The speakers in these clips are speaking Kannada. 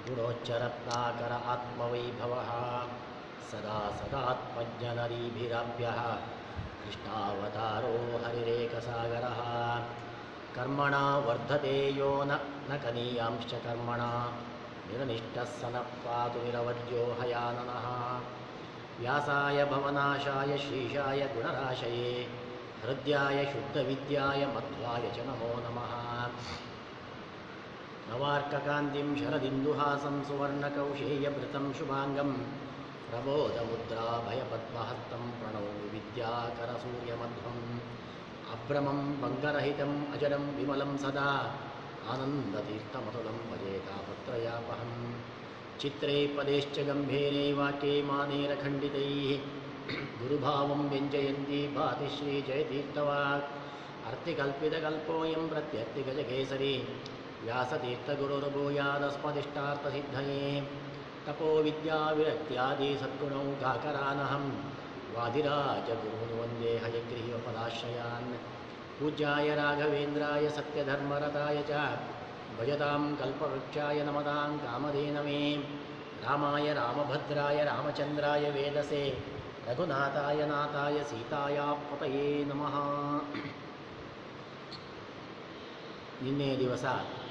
गुणोच्चरत्नाकर आत्मवैभवः सदा सदात्मज्ञनरीभिराभ्यः कृष्णावतारो हरिरेकसागरः कर्मणा वर्धते यो न न कनीयांश्च कर्मणा निरनिष्टः स न पातु निरवद्यो हयाननः व्यासाय भवनाशाय श्रीशाय गुणराशये हृद्याय शुद्धविद्याय मध्वाय च नमो नमः नवार्ककान्तिं शरदिन्दुहासं सुवर्णकौशेयभृतं शुभाङ्गं प्रबोधमुद्राभयपद्महस्तं प्रणौमि विद्याकरसूर्यमध्वम् अभ्रमं भङ्गरहितम् अजडं विमलं सदा आनन्दतीर्थमतुलं भजेतापत्रयापहं चित्रे पदेश्च गम्भीरे वाक्ये मानेरखण्डितैः गुरुभावं व्यञ्जयन्ती भाति श्रीजयतीर्थवाक् अर्थिकल्पितकल्पोऽयं प्रत्यर्थिगजकेसरी व्यासतीर्थगुरुर्भूयादस्मदिष्टार्थसिद्धये तपो विद्याविरक्त्यादि सद्गुणौ गाकरानहं वादिराजगुरून् वन्दे हयग्रीवपदाश्रयान् पूज्याय राघवेन्द्राय सत्यधर्मरताय च भजतां कल्पवृक्षाय नमतां कामधेनवे रामाय रामभद्राय रामचन्द्राय वेदसे रघुनाथाय नाथाय ಸೀತಾಯಾಪತಯೇ ನಮಃ ನಿನ್ನೆ ದಿವಸ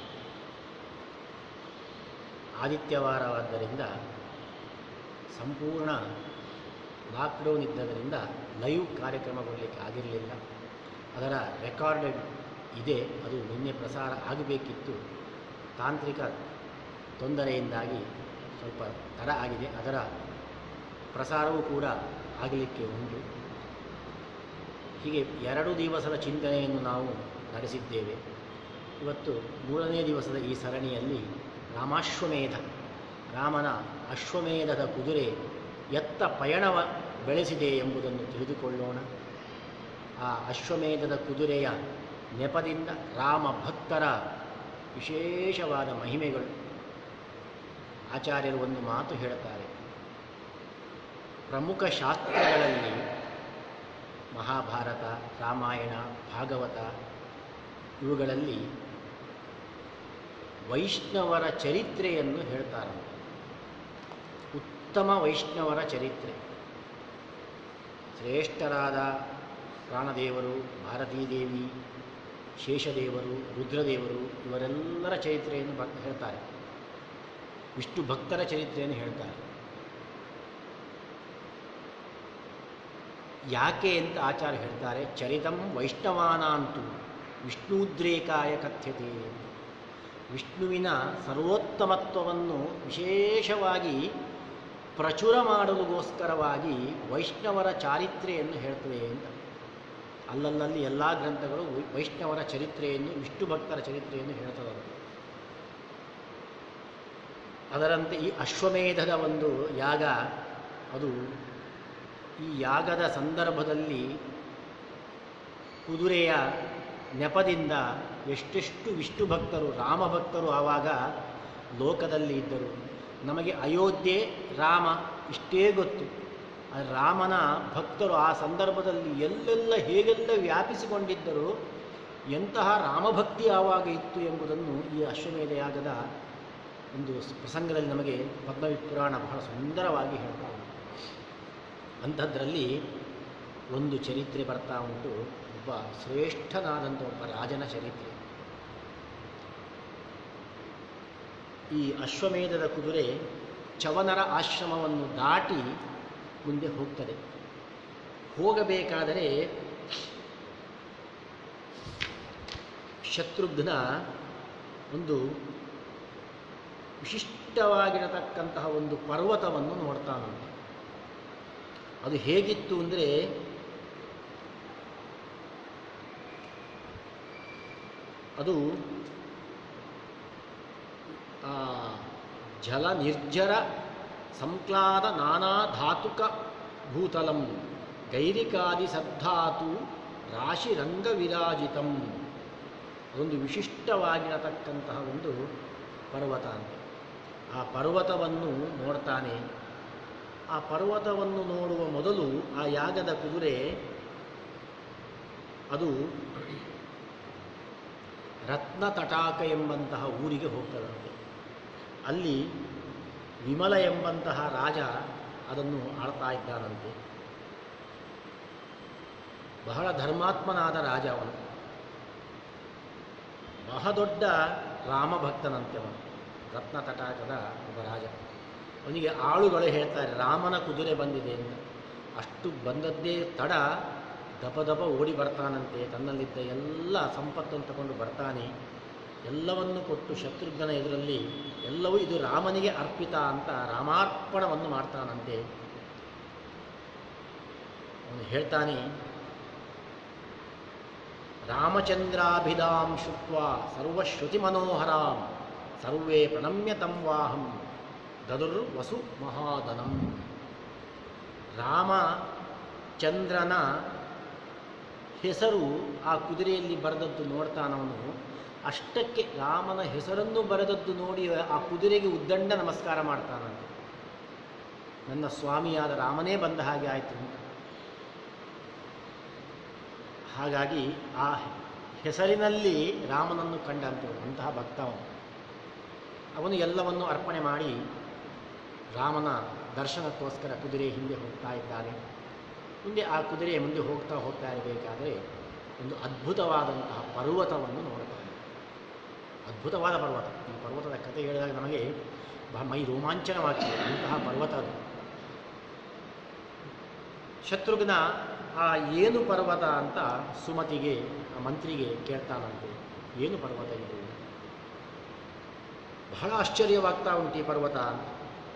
ಆದಿತ್ಯವಾರವಾದ್ದರಿಂದ ಸಂಪೂರ್ಣ ಲಾಕ್ಡೌನ್ ಇದ್ದರಿಂದ ಲೈವ್ ಕಾರ್ಯಕ್ರಮ ಕೊಡಲಿಕ್ಕೆ ಆಗಿರಲಿಲ್ಲ ಅದರ ರೆಕಾರ್ಡೆಡ್ ಇದೆ ಅದು ನಿನ್ನೆ ಪ್ರಸಾರ ಆಗಬೇಕಿತ್ತು ತಾಂತ್ರಿಕ ತೊಂದರೆಯಿಂದಾಗಿ ಸ್ವಲ್ಪ ತಡ ಆಗಿದೆ ಅದರ ಪ್ರಸಾರವೂ ಕೂಡ ಆಗಲಿಕ್ಕೆ ಉಂಟು ಹೀಗೆ ಎರಡು ದಿವಸದ ಚಿಂತನೆಯನ್ನು ನಾವು ನಡೆಸಿದ್ದೇವೆ ಇವತ್ತು ಮೂರನೇ ದಿವಸದ ಈ ಸರಣಿಯಲ್ಲಿ ರಾಮಾಶ್ವಮೇಧ ರಾಮನ ಅಶ್ವಮೇಧದ ಕುದುರೆ ಎತ್ತ ಪಯಣವ ಬೆಳೆಸಿದೆ ಎಂಬುದನ್ನು ತಿಳಿದುಕೊಳ್ಳೋಣ ಆ ಅಶ್ವಮೇಧದ ಕುದುರೆಯ ನೆಪದಿಂದ ರಾಮ ಭಕ್ತರ ವಿಶೇಷವಾದ ಮಹಿಮೆಗಳು ಆಚಾರ್ಯರು ಒಂದು ಮಾತು ಹೇಳುತ್ತಾರೆ ಪ್ರಮುಖ ಶಾಸ್ತ್ರಗಳಲ್ಲಿ ಮಹಾಭಾರತ ರಾಮಾಯಣ ಭಾಗವತ ಇವುಗಳಲ್ಲಿ ವೈಷ್ಣವರ ಚರಿತ್ರೆಯನ್ನು ಹೇಳ್ತಾರಂತೆ ಉತ್ತಮ ವೈಷ್ಣವರ ಚರಿತ್ರೆ ಶ್ರೇಷ್ಠರಾದ ಪ್ರಾಣದೇವರು ಭಾರತೀದೇವಿ ಶೇಷದೇವರು ರುದ್ರದೇವರು ಇವರೆಲ್ಲರ ಚರಿತ್ರೆಯನ್ನು ಭಕ್ ಹೇಳ್ತಾರೆ ವಿಷ್ಣು ಭಕ್ತರ ಚರಿತ್ರೆಯನ್ನು ಹೇಳ್ತಾರೆ ಯಾಕೆ ಅಂತ ಆಚಾರ್ಯ ಹೇಳ್ತಾರೆ ಚರಿತಂ ವೈಷ್ಣವಾನಾಂತು ವಿಷ್ಣುದ್ರೇಕಾಯ ಕಥ್ಯತೆ ವಿಷ್ಣುವಿನ ಸರ್ವೋತ್ತಮತ್ವವನ್ನು ವಿಶೇಷವಾಗಿ ಪ್ರಚುರ ಮಾಡಲುಗೋಸ್ಕರವಾಗಿ ವೈಷ್ಣವರ ಚಾರಿತ್ರೆಯನ್ನು ಹೇಳ್ತದೆ ಅಂತ ಅಲ್ಲಲ್ಲಿ ಎಲ್ಲ ಗ್ರಂಥಗಳು ವೈ- ವೈಷ್ಣವರ ಚರಿತ್ರೆಯನ್ನು ವಿಷ್ಣು ಭಕ್ತರ ಚರಿತ್ರೆಯನ್ನು ಹೇಳ್ತದೆ ಅದರಂತೆ ಈ ಅಶ್ವಮೇಧದ ಒಂದು ಯಾಗ ಅದು ಈ ಯಾಗದ ಸಂದರ್ಭದಲ್ಲಿ ಕುದುರೆಯ ನೆಪದಿಂದ ಎಷ್ಟೆಷ್ಟು ವಿಷ್ಣು ಭಕ್ತರು ರಾಮ ಭಕ್ತರು ಆವಾಗ ಲೋಕದಲ್ಲಿ ಇದ್ದರು ನಮಗೆ ಅಯೋಧ್ಯೆ ರಾಮ ಇಷ್ಟೇ ಗೊತ್ತು ಆ ರಾಮನ ಭಕ್ತರು ಆ ಸಂದರ್ಭದಲ್ಲಿ ಎಲ್ಲೆಲ್ಲ ಹೇಗೆಲ್ಲ ವ್ಯಾಪಿಸಿಕೊಂಡಿದ್ದರು ಎಂತಹ ರಾಮಭಕ್ತಿ ಆವಾಗ ಇತ್ತು ಎಂಬುದನ್ನು ಈ ಅಶ್ವಮೇಧ ಯಾಗದ ಒಂದು ಪ್ರಸಂಗದಲ್ಲಿ ನಮಗೆ ಪದ್ಮವಿ ಪುರಾಣ ಬಹಳ ಸುಂದರವಾಗಿ ಹೇಳ್ತಾ ಉಂಟು ಅಂಥದ್ರಲ್ಲಿ ಒಂದು ಚರಿತ್ರೆ ಬರ್ತಾ ಉಂಟು ಒಬ್ಬ ಶ್ರೇಷ್ಠನಾದಂಥ ಒಬ್ಬ ರಾಜನ ಚರಿತ್ರೆ ಈ ಅಶ್ವಮೇಧದ ಕುದುರೆ ಚವನರ ಆಶ್ರಮವನ್ನು ದಾಟಿ ಮುಂದೆ ಹೋಗ್ತದೆ ಹೋಗಬೇಕಾದರೆ ಶತ್ರುಘ್ನ ಒಂದು ವಿಶಿಷ್ಟವಾಗಿರತಕ್ಕಂತಹ ಒಂದು ಪರ್ವತವನ್ನು ನೋಡ್ತಾನಂತೆ ಅದು ಹೇಗಿತ್ತು ಅಂದರೆ ಅದು ಆ, ಜಲ ನಿರ್ಜರ ಸಂಕ್ಲಾದ ನಾನಾ ಧಾತುಕ ಭೂತಲಂ ಗೈರಿಕಾದಿ ಸದ್ಧಾತು ರಾಶಿರಂಗ ವಿರಾಜಿತಂ ಅದೊಂದು ವಿಶಿಷ್ಟವಾಗಿರತಕ್ಕಂತಹ ಒಂದು ಪರ್ವತ ಅಂತ ಆ ಪರ್ವತವನ್ನು ನೋಡ್ತಾನೆ ಆ ಪರ್ವತವನ್ನು ನೋಡುವ ಮೊದಲು ಆ ಯಾಗದ ಕುದುರೆ ಅದು ರತ್ನ ತಟಾಕ ಎಂಬಂತಹ ಊರಿಗೆ ಹೋಗ್ತದಂತೆ ಅಲ್ಲಿ ವಿಮಲ ಎಂಬಂತಹ ರಾಜ ಅದನ್ನು ಆಳ್ತಾ ಇದ್ದಾನಂತೆ ಬಹಳ ಧರ್ಮಾತ್ಮನಾದ ರಾಜ ಅವನು ಬಹದೊಡ್ಡ ರಾಮಭಕ್ತನಂತೆ ಅವನು ರತ್ನ ತಟಾಕದ ಒಬ್ಬ ರಾಜ ಅವನಿಗೆ ಆಳುಗಳು ಹೇಳ್ತಾರೆ ರಾಮನ ಕುದುರೆ ಬಂದಿದೆ ಅಂತ ಅಷ್ಟು ಬಂದದ್ದೇ ತಡ ದಪ ದಪ ಓಡಿ ಬರ್ತಾನಂತೆ ತನ್ನಲ್ಲಿದ್ದ ಎಲ್ಲ ಸಂಪತ್ತನ್ನು ತಗೊಂಡು ಬರ್ತಾನೆ ಎಲ್ಲವನ್ನು ಕೊಟ್ಟು ಶತ್ರುಘ್ನ ಎದುರಲ್ಲಿ ಎಲ್ಲವೂ ಇದು ರಾಮನಿಗೆ ಅರ್ಪಿತ ಅಂತ ರಾಮಾರ್ಪಣವನ್ನು ಮಾಡ್ತಾನಂತೆ ಅವನು ಹೇಳ್ತಾನೆ ರಾಮಚಂದ್ರಾಭಿಧಾಂ ಶುತ್ವ ಸರ್ವಶ್ರುತಿ ಮನೋಹರಾಂ ಸರ್ವೇ ಪ್ರಣಮ್ಯ ತಂ ವಾಹಂ ದದುರ್ ವಸು ಮಹಾದನಂ ರಾಮ ಚಂದ್ರನ ಹೆಸರು ಆ ಕುದುರೆಯಲ್ಲಿ ಬರೆದದ್ದು ನೋಡ್ತಾನವನು ಅಷ್ಟಕ್ಕೆ ರಾಮನ ಹೆಸರನ್ನು ಬರೆದದ್ದು ನೋಡಿ ಆ ಕುದುರೆಗೆ ಉದ್ದಂಡ ನಮಸ್ಕಾರ ಮಾಡ್ತಾನಂತೆ ನನ್ನ ಸ್ವಾಮಿಯಾದ ರಾಮನೇ ಬಂದ ಹಾಗೆ ಆಯಿತು ಅಂತ ಹಾಗಾಗಿ ಆ ಹೆಸರಿನಲ್ಲಿ ರಾಮನನ್ನು ಕಂಡಂತೆ ಅಂತಹ ಭಕ್ತ ಅವನು ಅವನು ಎಲ್ಲವನ್ನು ಅರ್ಪಣೆ ಮಾಡಿ ರಾಮನ ದರ್ಶನಕ್ಕೋಸ್ಕರ ಕುದುರೆ ಹಿಂದೆ ಹೋಗ್ತಾ ಇದ್ದಾನೆ ಮುಂದೆ ಆ ಕುದುರೆ ಮುಂದೆ ಹೋಗ್ತಾ ಹೋಗ್ತಾ ಇರಬೇಕಾದರೆ ಒಂದು ಅದ್ಭುತವಾದಂತಹ ಪರ್ವತವನ್ನು ನೋಡುತ್ತಾನೆ ಅದ್ಭುತವಾದ ಪರ್ವತ ಈ ಪರ್ವತದ ಕಥೆ ಹೇಳಿದಾಗ ನಮಗೆ ಬಹ ಮೈ ರೋಮಾಂಚನವಾಗ್ತದೆ ಅಂತಹ ಪರ್ವತ ಅದು ಶತ್ರುಘ್ನ ಆ ಏನು ಪರ್ವತ ಅಂತ ಸುಮತಿಗೆ ಆ ಮಂತ್ರಿಗೆ ಕೇಳ್ತಾನಂತೆ ಏನು ಪರ್ವತ ಇದು ಬಹಳ ಆಶ್ಚರ್ಯವಾಗ್ತಾ ಉಂಟು ಈ ಪರ್ವತ ಅಂತ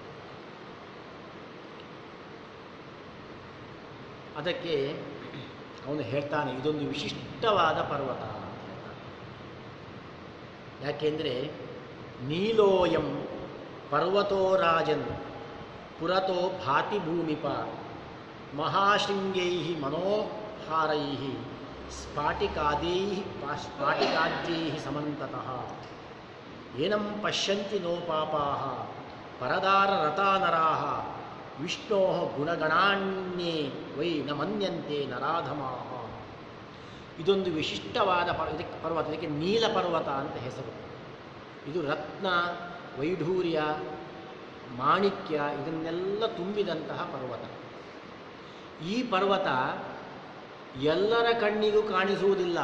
ಅದಕ್ಕೆ ಅವನು ಹೇಳ್ತಾನೆ ಇದೊಂದು ವಿಶಿಷ್ಟವಾದ ಪರ್ವತ ಅಂತ ಹೇಳ್ತಾನೆ ಯಾಕೆಂದರೆ ನೀಲೋಯಂ ಪರ್ವತೋ ರಾಜನ್ ಪುರತೋ ಭಾತಿ ಭೂಮಿಪ ಮಹಾಶೃಂಗೈ ಮನೋಹಾರೈ ಸ್ಫಾಟಿಕಾದೈ ಸ್ಫಾಟಿಕಾದ್ಯೈ ಸಮಂತತಃ ಏನಂ ಪಶ್ಯಂತಿ ನೋ ಪಾಪಾ ಪರದಾರರತಾ ನರಾ ವಿಷ್ಣೋ ಗುಣಗಣಾನ್ಯೇ ವೈ ನ ಮನ್ಯಂತೆ ನರಾಧಮಾ ಇದೊಂದು ವಿಶಿಷ್ಟವಾದ ಪ ಇದಕ್ಕೆ ಪರ್ವತ ಇದಕ್ಕೆ ನೀಲ ಪರ್ವತ ಅಂತ ಹೆಸರು ಇದು ರತ್ನ ವೈಢೂರ್ಯ ಮಾಣಿಕ್ಯ ಇದನ್ನೆಲ್ಲ ತುಂಬಿದಂತಹ ಪರ್ವತ ಈ ಪರ್ವತ ಎಲ್ಲರ ಕಣ್ಣಿಗೂ ಕಾಣಿಸುವುದಿಲ್ಲ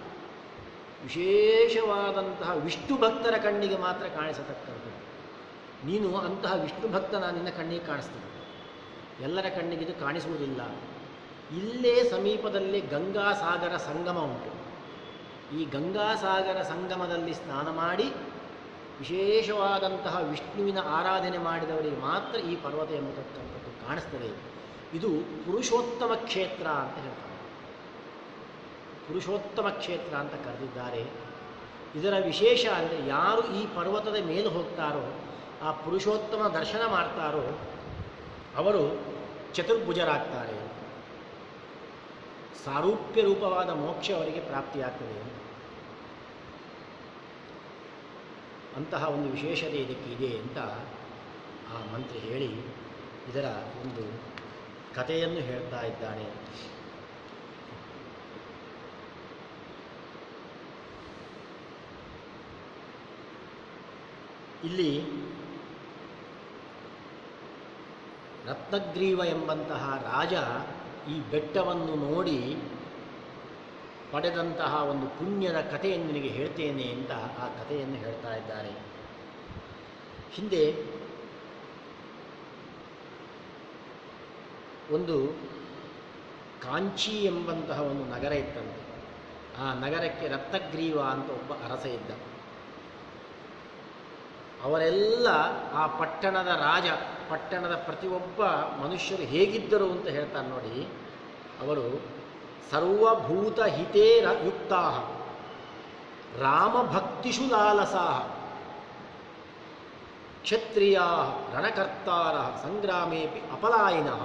ವಿಶೇಷವಾದಂತಹ ವಿಷ್ಣು ಭಕ್ತರ ಕಣ್ಣಿಗೆ ಮಾತ್ರ ಕಾಣಿಸತಕ್ಕದ್ದು ನೀನು ಅಂತಹ ವಿಷ್ಣು ಭಕ್ತನ ನಿನ್ನ ಕಣ್ಣಿಗೆ ಕಾಣಿಸ್ತದೆ ಎಲ್ಲರ ಕಣ್ಣಿಗೆ ಇದು ಕಾಣಿಸುವುದಿಲ್ಲ ಇಲ್ಲೇ ಸಮೀಪದಲ್ಲಿ ಗಂಗಾಸಾಗರ ಸಂಗಮ ಉಂಟು ಈ ಗಂಗಾಸಾಗರ ಸಂಗಮದಲ್ಲಿ ಸ್ನಾನ ಮಾಡಿ ವಿಶೇಷವಾದಂತಹ ವಿಷ್ಣುವಿನ ಆರಾಧನೆ ಮಾಡಿದವರಿಗೆ ಮಾತ್ರ ಈ ಪರ್ವತ ಎಂಬತಕ್ಕಂಥದ್ದು ಕಾಣಿಸ್ತದೆ ಇದು ಪುರುಷೋತ್ತಮ ಕ್ಷೇತ್ರ ಅಂತ ಹೇಳ್ತಾರೆ ಪುರುಷೋತ್ತಮ ಕ್ಷೇತ್ರ ಅಂತ ಕರೆದಿದ್ದಾರೆ ಇದರ ವಿಶೇಷ ಅಂದರೆ ಯಾರು ಈ ಪರ್ವತದ ಮೇಲೆ ಹೋಗ್ತಾರೋ ಆ ಪುರುಷೋತ್ತಮ ದರ್ಶನ ಮಾಡ್ತಾರೋ ಅವರು ಚತುರ್ಭುಜರಾಗ್ತಾರೆ ಸಾರೂಪ್ಯ ರೂಪವಾದ ಮೋಕ್ಷ ಅವರಿಗೆ ಪ್ರಾಪ್ತಿಯಾಗ್ತದೆ ಅಂತಹ ಒಂದು ವಿಶೇಷತೆ ಇದಕ್ಕೆ ಇದೆ ಅಂತ ಆ ಮಂತ್ರಿ ಹೇಳಿ ಇದರ ಒಂದು ಕಥೆಯನ್ನು ಹೇಳ್ತಾ ಇದ್ದಾನೆ ಇಲ್ಲಿ ರತ್ನಗ್ರೀವ ಎಂಬಂತಹ ರಾಜ ಈ ಬೆಟ್ಟವನ್ನು ನೋಡಿ ಪಡೆದಂತಹ ಒಂದು ಪುಣ್ಯದ ಕಥೆಯನ್ನು ನಿನಗೆ ಹೇಳ್ತೇನೆ ಅಂತ ಆ ಕಥೆಯನ್ನು ಹೇಳ್ತಾ ಇದ್ದಾರೆ ಹಿಂದೆ ಒಂದು ಕಾಂಚಿ ಎಂಬಂತಹ ಒಂದು ನಗರ ಇತ್ತಂತೆ ಆ ನಗರಕ್ಕೆ ರತ್ನಗ್ರೀವ ಅಂತ ಒಬ್ಬ ಅರಸ ಇದ್ದ ಅವರೆಲ್ಲ ಆ ಪಟ್ಟಣದ ರಾಜ ಪಟ್ಟಣದ ಪ್ರತಿಯೊಬ್ಬ ಮನುಷ್ಯರು ಹೇಗಿದ್ದರು ಅಂತ ಹೇಳ್ತಾರೆ ನೋಡಿ ಅವರು ಸರ್ವಭೂತ ಹಿತೇ ರ- ಯುಕ್ತಾ ರಾಮಭಕ್ತಿಷು ಲಾಲಸಾ ಕ್ಷತ್ರಿಯಾ ರಣಕರ್ತಾರ ಸಂಗ್ರಾಮೇಪಿ ಅಪಲಾಯಿನಃ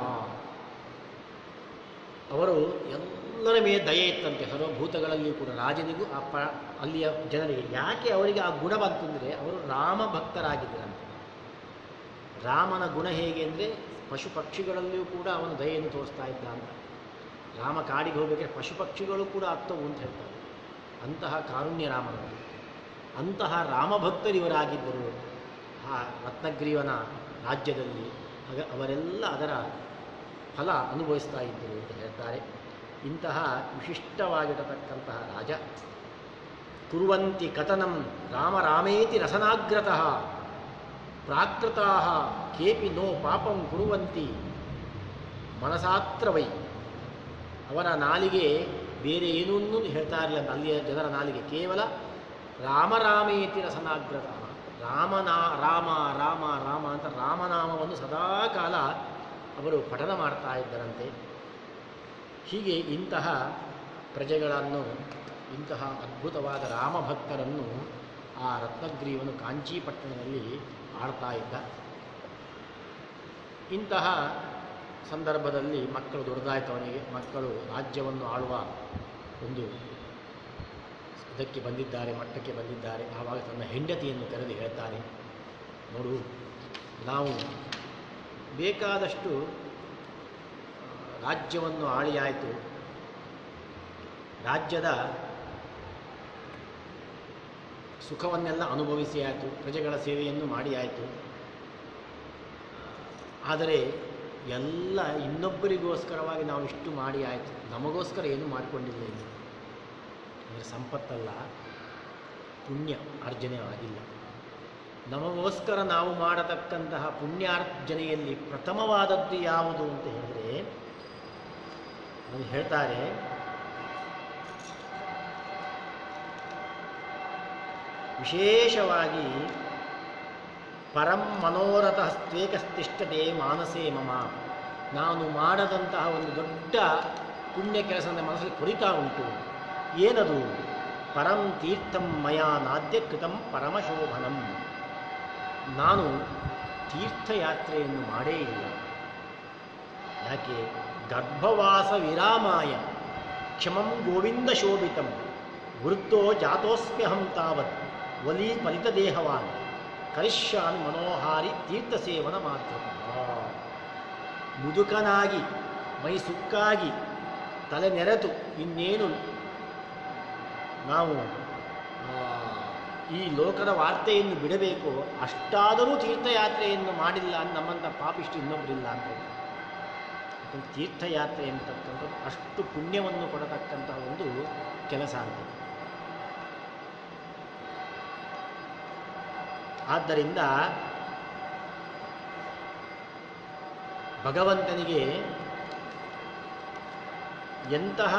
ಅವರು ಎಲ್ಲರ ಮೇಲೆ ದಯೆ ಇತ್ತಂತೆ ಸರ್ವಭೂತಗಳಲ್ಲಿಯೂ ಕೂಡ ರಾಜನಿಗೂ ಆ ಪ ಅಲ್ಲಿಯ ಜನರಿಗೆ ಯಾಕೆ ಅವರಿಗೆ ಆ ಗುಣ ಬಂತಂದರೆ ಅವರು ರಾಮ ಭಕ್ತರಾಗಿದ್ದರಂತೆ ರಾಮನ ಗುಣ ಹೇಗೆ ಅಂದರೆ ಪಶು ಪಕ್ಷಿಗಳಲ್ಲಿಯೂ ಕೂಡ ಅವನು ದಯೆಯನ್ನು ತೋರಿಸ್ತಾ ಇದ್ದ ಅಂತ ರಾಮ ಕಾಡಿಗೆ ಹೋಗಬೇಕಾದ್ರೆ ಪಶು ಪಕ್ಷಿಗಳು ಕೂಡ ಆಗ್ತವು ಅಂತ ಹೇಳ್ತಾರೆ ಅಂತಹ ಕಾರುಣ್ಯ ರಾಮನವರು ಅಂತಹ ರಾಮಭಕ್ತರು ಇವರಾಗಿದ್ದರು ಆ ರತ್ನಗ್ರೀವನ ರಾಜ್ಯದಲ್ಲಿ ಆಗ ಅವರೆಲ್ಲ ಅದರ ಫಲ ಅನುಭವಿಸ್ತಾ ಇದ್ದರು ಅಂತ ಹೇಳ್ತಾರೆ ಇಂತಹ ವಿಶಿಷ್ಟವಾಗಿರತಕ್ಕಂತಹ ರಾಜ ಕುರುವಂತಿ ಕಥನಂ ರಾಮ ರಾಮೇತಿ ರಸನಾಗ್ರತಃ ಪ್ರಾಕೃತಾ ಕೇಪಿ ನೋ ಪಾಪಂ ಕುರುವಂತಿ ಮನಸಾತ್ರವೈ ಅವರ ನಾಲಿಗೆ ಬೇರೆ ಏನನ್ನೂ ಹೇಳ್ತಾ ಇರಲಿಲ್ಲ ಅಂತ ಅಲ್ಲಿಯ ಜನರ ನಾಲಿಗೆ ಕೇವಲ ರಾಮ ರಾಮೇತಿ ರಸನಾಗ್ರತ ರಾಮನಾ ರಾಮ ರಾಮ ರಾಮ ಅಂತ ರಾಮನಾಮವನ್ನು ಸದಾ ಕಾಲ ಅವರು ಪಠನ ಮಾಡ್ತಾ ಇದ್ದರಂತೆ ಹೀಗೆ ಇಂತಹ ಪ್ರಜೆಗಳನ್ನು ಇಂತಹ ಅದ್ಭುತವಾದ ರಾಮಭಕ್ತರನ್ನು ಆ ರತ್ನಗ್ರೀವನು ಕಾಂಚೀಪಟ್ಟಣದಲ್ಲಿ ಆಡ್ತಾ ಇದ್ದ ಇಂತಹ ಸಂದರ್ಭದಲ್ಲಿ ಮಕ್ಕಳು ದೊಡ್ಡದಾಯ್ತು ಅವನಿಗೆ ಮಕ್ಕಳು ರಾಜ್ಯವನ್ನು ಆಳುವ ಒಂದು ಇದಕ್ಕೆ ಬಂದಿದ್ದಾರೆ ಮಟ್ಟಕ್ಕೆ ಬಂದಿದ್ದಾರೆ ಆವಾಗ ತನ್ನ ಹೆಂಡತಿಯನ್ನು ಕರೆದು ಹೇಳ್ತಾನೆ ನೋಡು ನಾವು ಬೇಕಾದಷ್ಟು ರಾಜ್ಯವನ್ನು ಆಳಿಯಾಯಿತು ರಾಜ್ಯದ ಸುಖವನ್ನೆಲ್ಲ ಅನುಭವಿಸಿ ಆಯಿತು ಪ್ರಜೆಗಳ ಸೇವೆಯನ್ನು ಮಾಡಿ ಆಯಿತು ಆದರೆ ಎಲ್ಲ ಇನ್ನೊಬ್ಬರಿಗೋಸ್ಕರವಾಗಿ ನಾವು ಇಷ್ಟು ಮಾಡಿ ಆಯಿತು ನಮಗೋಸ್ಕರ ಏನು ಮಾಡಿಕೊಂಡಿಲ್ಲ ಇಲ್ಲಿ ಅಂದರೆ ಸಂಪತ್ತಲ್ಲ ಪುಣ್ಯ ಅರ್ಜನೆ ಆಗಿಲ್ಲ ನಮಗೋಸ್ಕರ ನಾವು ಮಾಡತಕ್ಕಂತಹ ಪುಣ್ಯಾರ್ಜನೆಯಲ್ಲಿ ಪ್ರಥಮವಾದದ್ದು ಯಾವುದು ಅಂತ ಹೇಳಿದ್ರೆ ಅದು ಹೇಳ್ತಾರೆ ವಿಶೇಷವಾಗಿ ಪರಂ ಮನೋರಥ ಸ್ವೇಕಸ್ತಿಷ್ಠತೆ ಮಾನಸೇ ಮಮ ನಾನು ಮಾಡದಂತಹ ಒಂದು ದೊಡ್ಡ ಪುಣ್ಯ ಕೆಲಸ ನನ್ನ ಮನಸ್ಸಲ್ಲಿ ಕೊರಿತಾ ಉಂಟು ಏನದು ಪರಂ ತೀರ್ಥಂ ಮಯಾ ನಾದ್ಯ ಕೃತಂ ಪರಮಶೋಭನಂ ನಾನು ತೀರ್ಥಯಾತ್ರೆಯನ್ನು ಮಾಡೇ ಇಲ್ಲ ಯಾಕೆ ಗರ್ಭವಾಸ ವಿರಾಮಾಯ ಕ್ಷಮಂ ಗೋವಿಂದ ಶೋಭಿತಂ ವೃತ್ತೋ ಜಾತೋಸ್ಮ್ಯಹಂ ತಾವತ್ ವಲಿ ಫಲಿತ ದೇಹವಾನ್ ಕರಿಷ್ಯಾಮಿ ಮನೋಹಾರಿ ತೀರ್ಥ ಸೇವನ ಮಾತ್ರ ಮುದುಕನಾಗಿ ಮೈ ಸುಕ್ಕಾಗಿ ತಲೆ ನೆರೆತು ಇನ್ನೇನು ನಾವು ಆ, ಈ ಲೋಕದ ವಾರ್ತೆಯನ್ನು ಬಿಡಬೇಕು ಅಷ್ಟಾದರೂ ತೀರ್ಥಯಾತ್ರೆಯನ್ನು ಮಾಡಿಲ್ಲ ಅಂತ ನಮ್ಮಂಥ ಪಾಪಿಷ್ಟು ಇನ್ನೊಬ್ಬರಿಲ್ಲ ಅಂತ ಹೇಳ್ತಾರೆ. ಯಾಕಂದ್ರೆ ತೀರ್ಥಯಾತ್ರೆ ಎಂಬತಕ್ಕಂಥದ್ದು ಅಷ್ಟು ಪುಣ್ಯವನ್ನು ಕೊಡತಕ್ಕಂತಹ ಒಂದು ಕೆಲಸ ಅಂತ ಆದ್ದರಿಂದ ಭಗವಂತನಿಗೆ ಎಂತಹ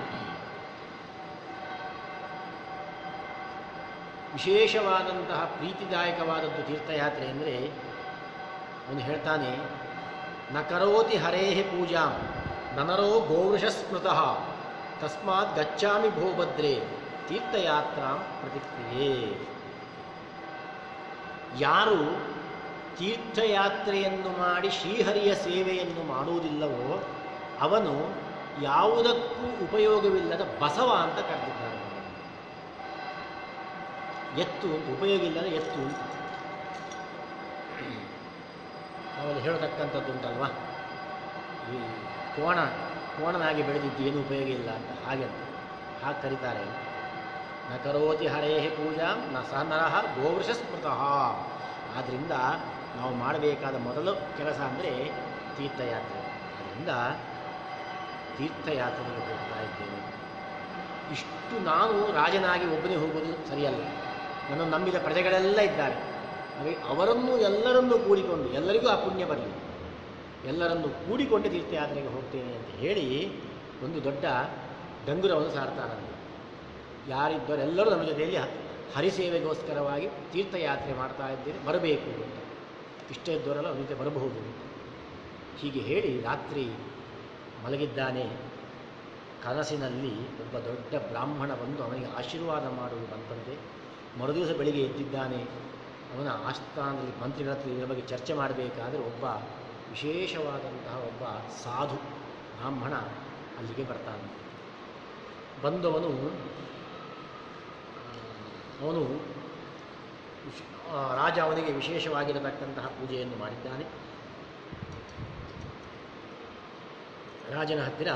ವಿಶೇಷವಾದಂತಹ ಪ್ರೀತಿದಾಯಕವಾದದ್ದು ತೀರ್ಥಯಾತ್ರೆ ಅಂದರೆ ಅವನು ಹೇಳ್ತಾನೆ ನ ಕರೋತಿ ಹರೇಃ ಪೂಜಾಂ ನನರೋ ಗೋವೃಷ ಸ್ಮೃತಃ ತಸ್ಮಾತ್ ಗಚ್ಚಾಮಿ ಭೋಭದ್ರೇ ತೀರ್ಥಯಾತ್ರಾಂ ಪ್ರತಿಕ್ರಿಯೆ ಯಾರು ತೀರ್ಥಯಾತ್ರೆಯನ್ನು ಮಾಡಿ ಶ್ರೀಹರಿಯ ಸೇವೆಯನ್ನು ಮಾಡುವುದಿಲ್ಲವೋ ಅವನು ಯಾವುದಕ್ಕೂ ಉಪಯೋಗವಿಲ್ಲದ ಬಸವ ಅಂತ ಕರೆದಿದ್ದಾರೆ ಎತ್ತು ಅಂತ ಉಪಯೋಗ ಇಲ್ಲದ ಎತ್ತು ಅಂತ ನಾವಲ್ಲಿ ಹೇಳತಕ್ಕಂಥದ್ದು ಉಂಟಲ್ವಾ ಈ ಕೋಣ ಕೋಣನಾಗಿ ಬೆಳೆದಿದ್ದು ಏನು ಉಪಯೋಗ ಇಲ್ಲ ಅಂತ ಹಾಗೆ ಅಂತ ಹಾಗೆ ಕರೀತಾರೆ ನ ಕರೋತಿ ಹರೇಹೆ ಪೂಜಾ ನ ಸ ನರಹ ಗೋವೃಷ ಸ್ಮೃತಃ ಆದ್ದರಿಂದ ನಾವು ಮಾಡಬೇಕಾದ ಮೊದಲು ಕೆಲಸ ಅಂದರೆ ತೀರ್ಥಯಾತ್ರೆ ಆದ್ದರಿಂದ ತೀರ್ಥಯಾತ್ರೆಗೆ ಹೋಗ್ತಾ ಇದ್ದೇನೆ ಇಷ್ಟು ನಾನು ರಾಜನಾಗಿ ಒಬ್ಬನೇ ಹೋಗೋದು ಸರಿಯಲ್ಲ ನನ್ನ ನಂಬಿದ ಪ್ರಜೆಗಳೆಲ್ಲ ಇದ್ದಾರೆ ಹಾಗಾಗಿ ಅವರನ್ನು ಎಲ್ಲರನ್ನೂ ಕೂಡಿಕೊಂಡು ಎಲ್ಲರಿಗೂ ಆ ಪುಣ್ಯ ಬರಲಿ ಎಲ್ಲರನ್ನು ಕೂಡಿಕೊಂಡು ತೀರ್ಥಯಾತ್ರೆಗೆ ಹೋಗ್ತೇನೆ ಅಂತ ಹೇಳಿ ಒಂದು ದೊಡ್ಡ ಡಂಗುರವನ್ನು ಸಾರ್ತಾನಂತೆ ಯಾರಿದ್ದರೋ ಎಲ್ಲರೂ ನಮ್ಮ ಜೊತೆಯಲ್ಲಿ ಹರಿಸೇವೆಗೋಸ್ಕರವಾಗಿ ತೀರ್ಥಯಾತ್ರೆ ಮಾಡ್ತಾ ಇದ್ದೇನೆ ಬರಬೇಕು ಅಂತ ಇಷ್ಟ ಇದ್ದವರೆಲ್ಲ ಅವ್ರ ಜೊತೆ ಬರಬಹುದು ಅಂತ ಹೀಗೆ ಹೇಳಿ ರಾತ್ರಿ ಮಲಗಿದ್ದಾನೆ ಕನಸಿನಲ್ಲಿ ಒಬ್ಬ ದೊಡ್ಡ ಬ್ರಾಹ್ಮಣ ಬಂದು ಅವನಿಗೆ ಆಶೀರ್ವಾದ ಮಾಡುವುದು ಬಂತಂತೆ ಮರುದಿವಸ ಬೆಳಿಗ್ಗೆ ಎದ್ದಿದ್ದಾನೆ ಅವನ ಆಸ್ಥಾನದಲ್ಲಿ ಮಂತ್ರಿಗಳ ಹತ್ರ ಇದರ ಬಗ್ಗೆ ಚರ್ಚೆ ಮಾಡಬೇಕಾದ್ರೆ ಒಬ್ಬ ವಿಶೇಷವಾದಂತಹ ಒಬ್ಬ ಸಾಧು ಬ್ರಾಹ್ಮಣ ಅಲ್ಲಿಗೆ ಬರ್ತಾನೆ ಬಂದವನು ಆ, ಅವನು ವಿಶ್- ಆ, ರಾಜ ಅವನಿಗೆ ವಿಶೇಷವಾಗಿರತಕ್ಕಂತಹ ಪೂಜೆಯನ್ನು ಮಾಡಿದ್ದಾನೆ ರಾಜನ ಹತ್ತಿರ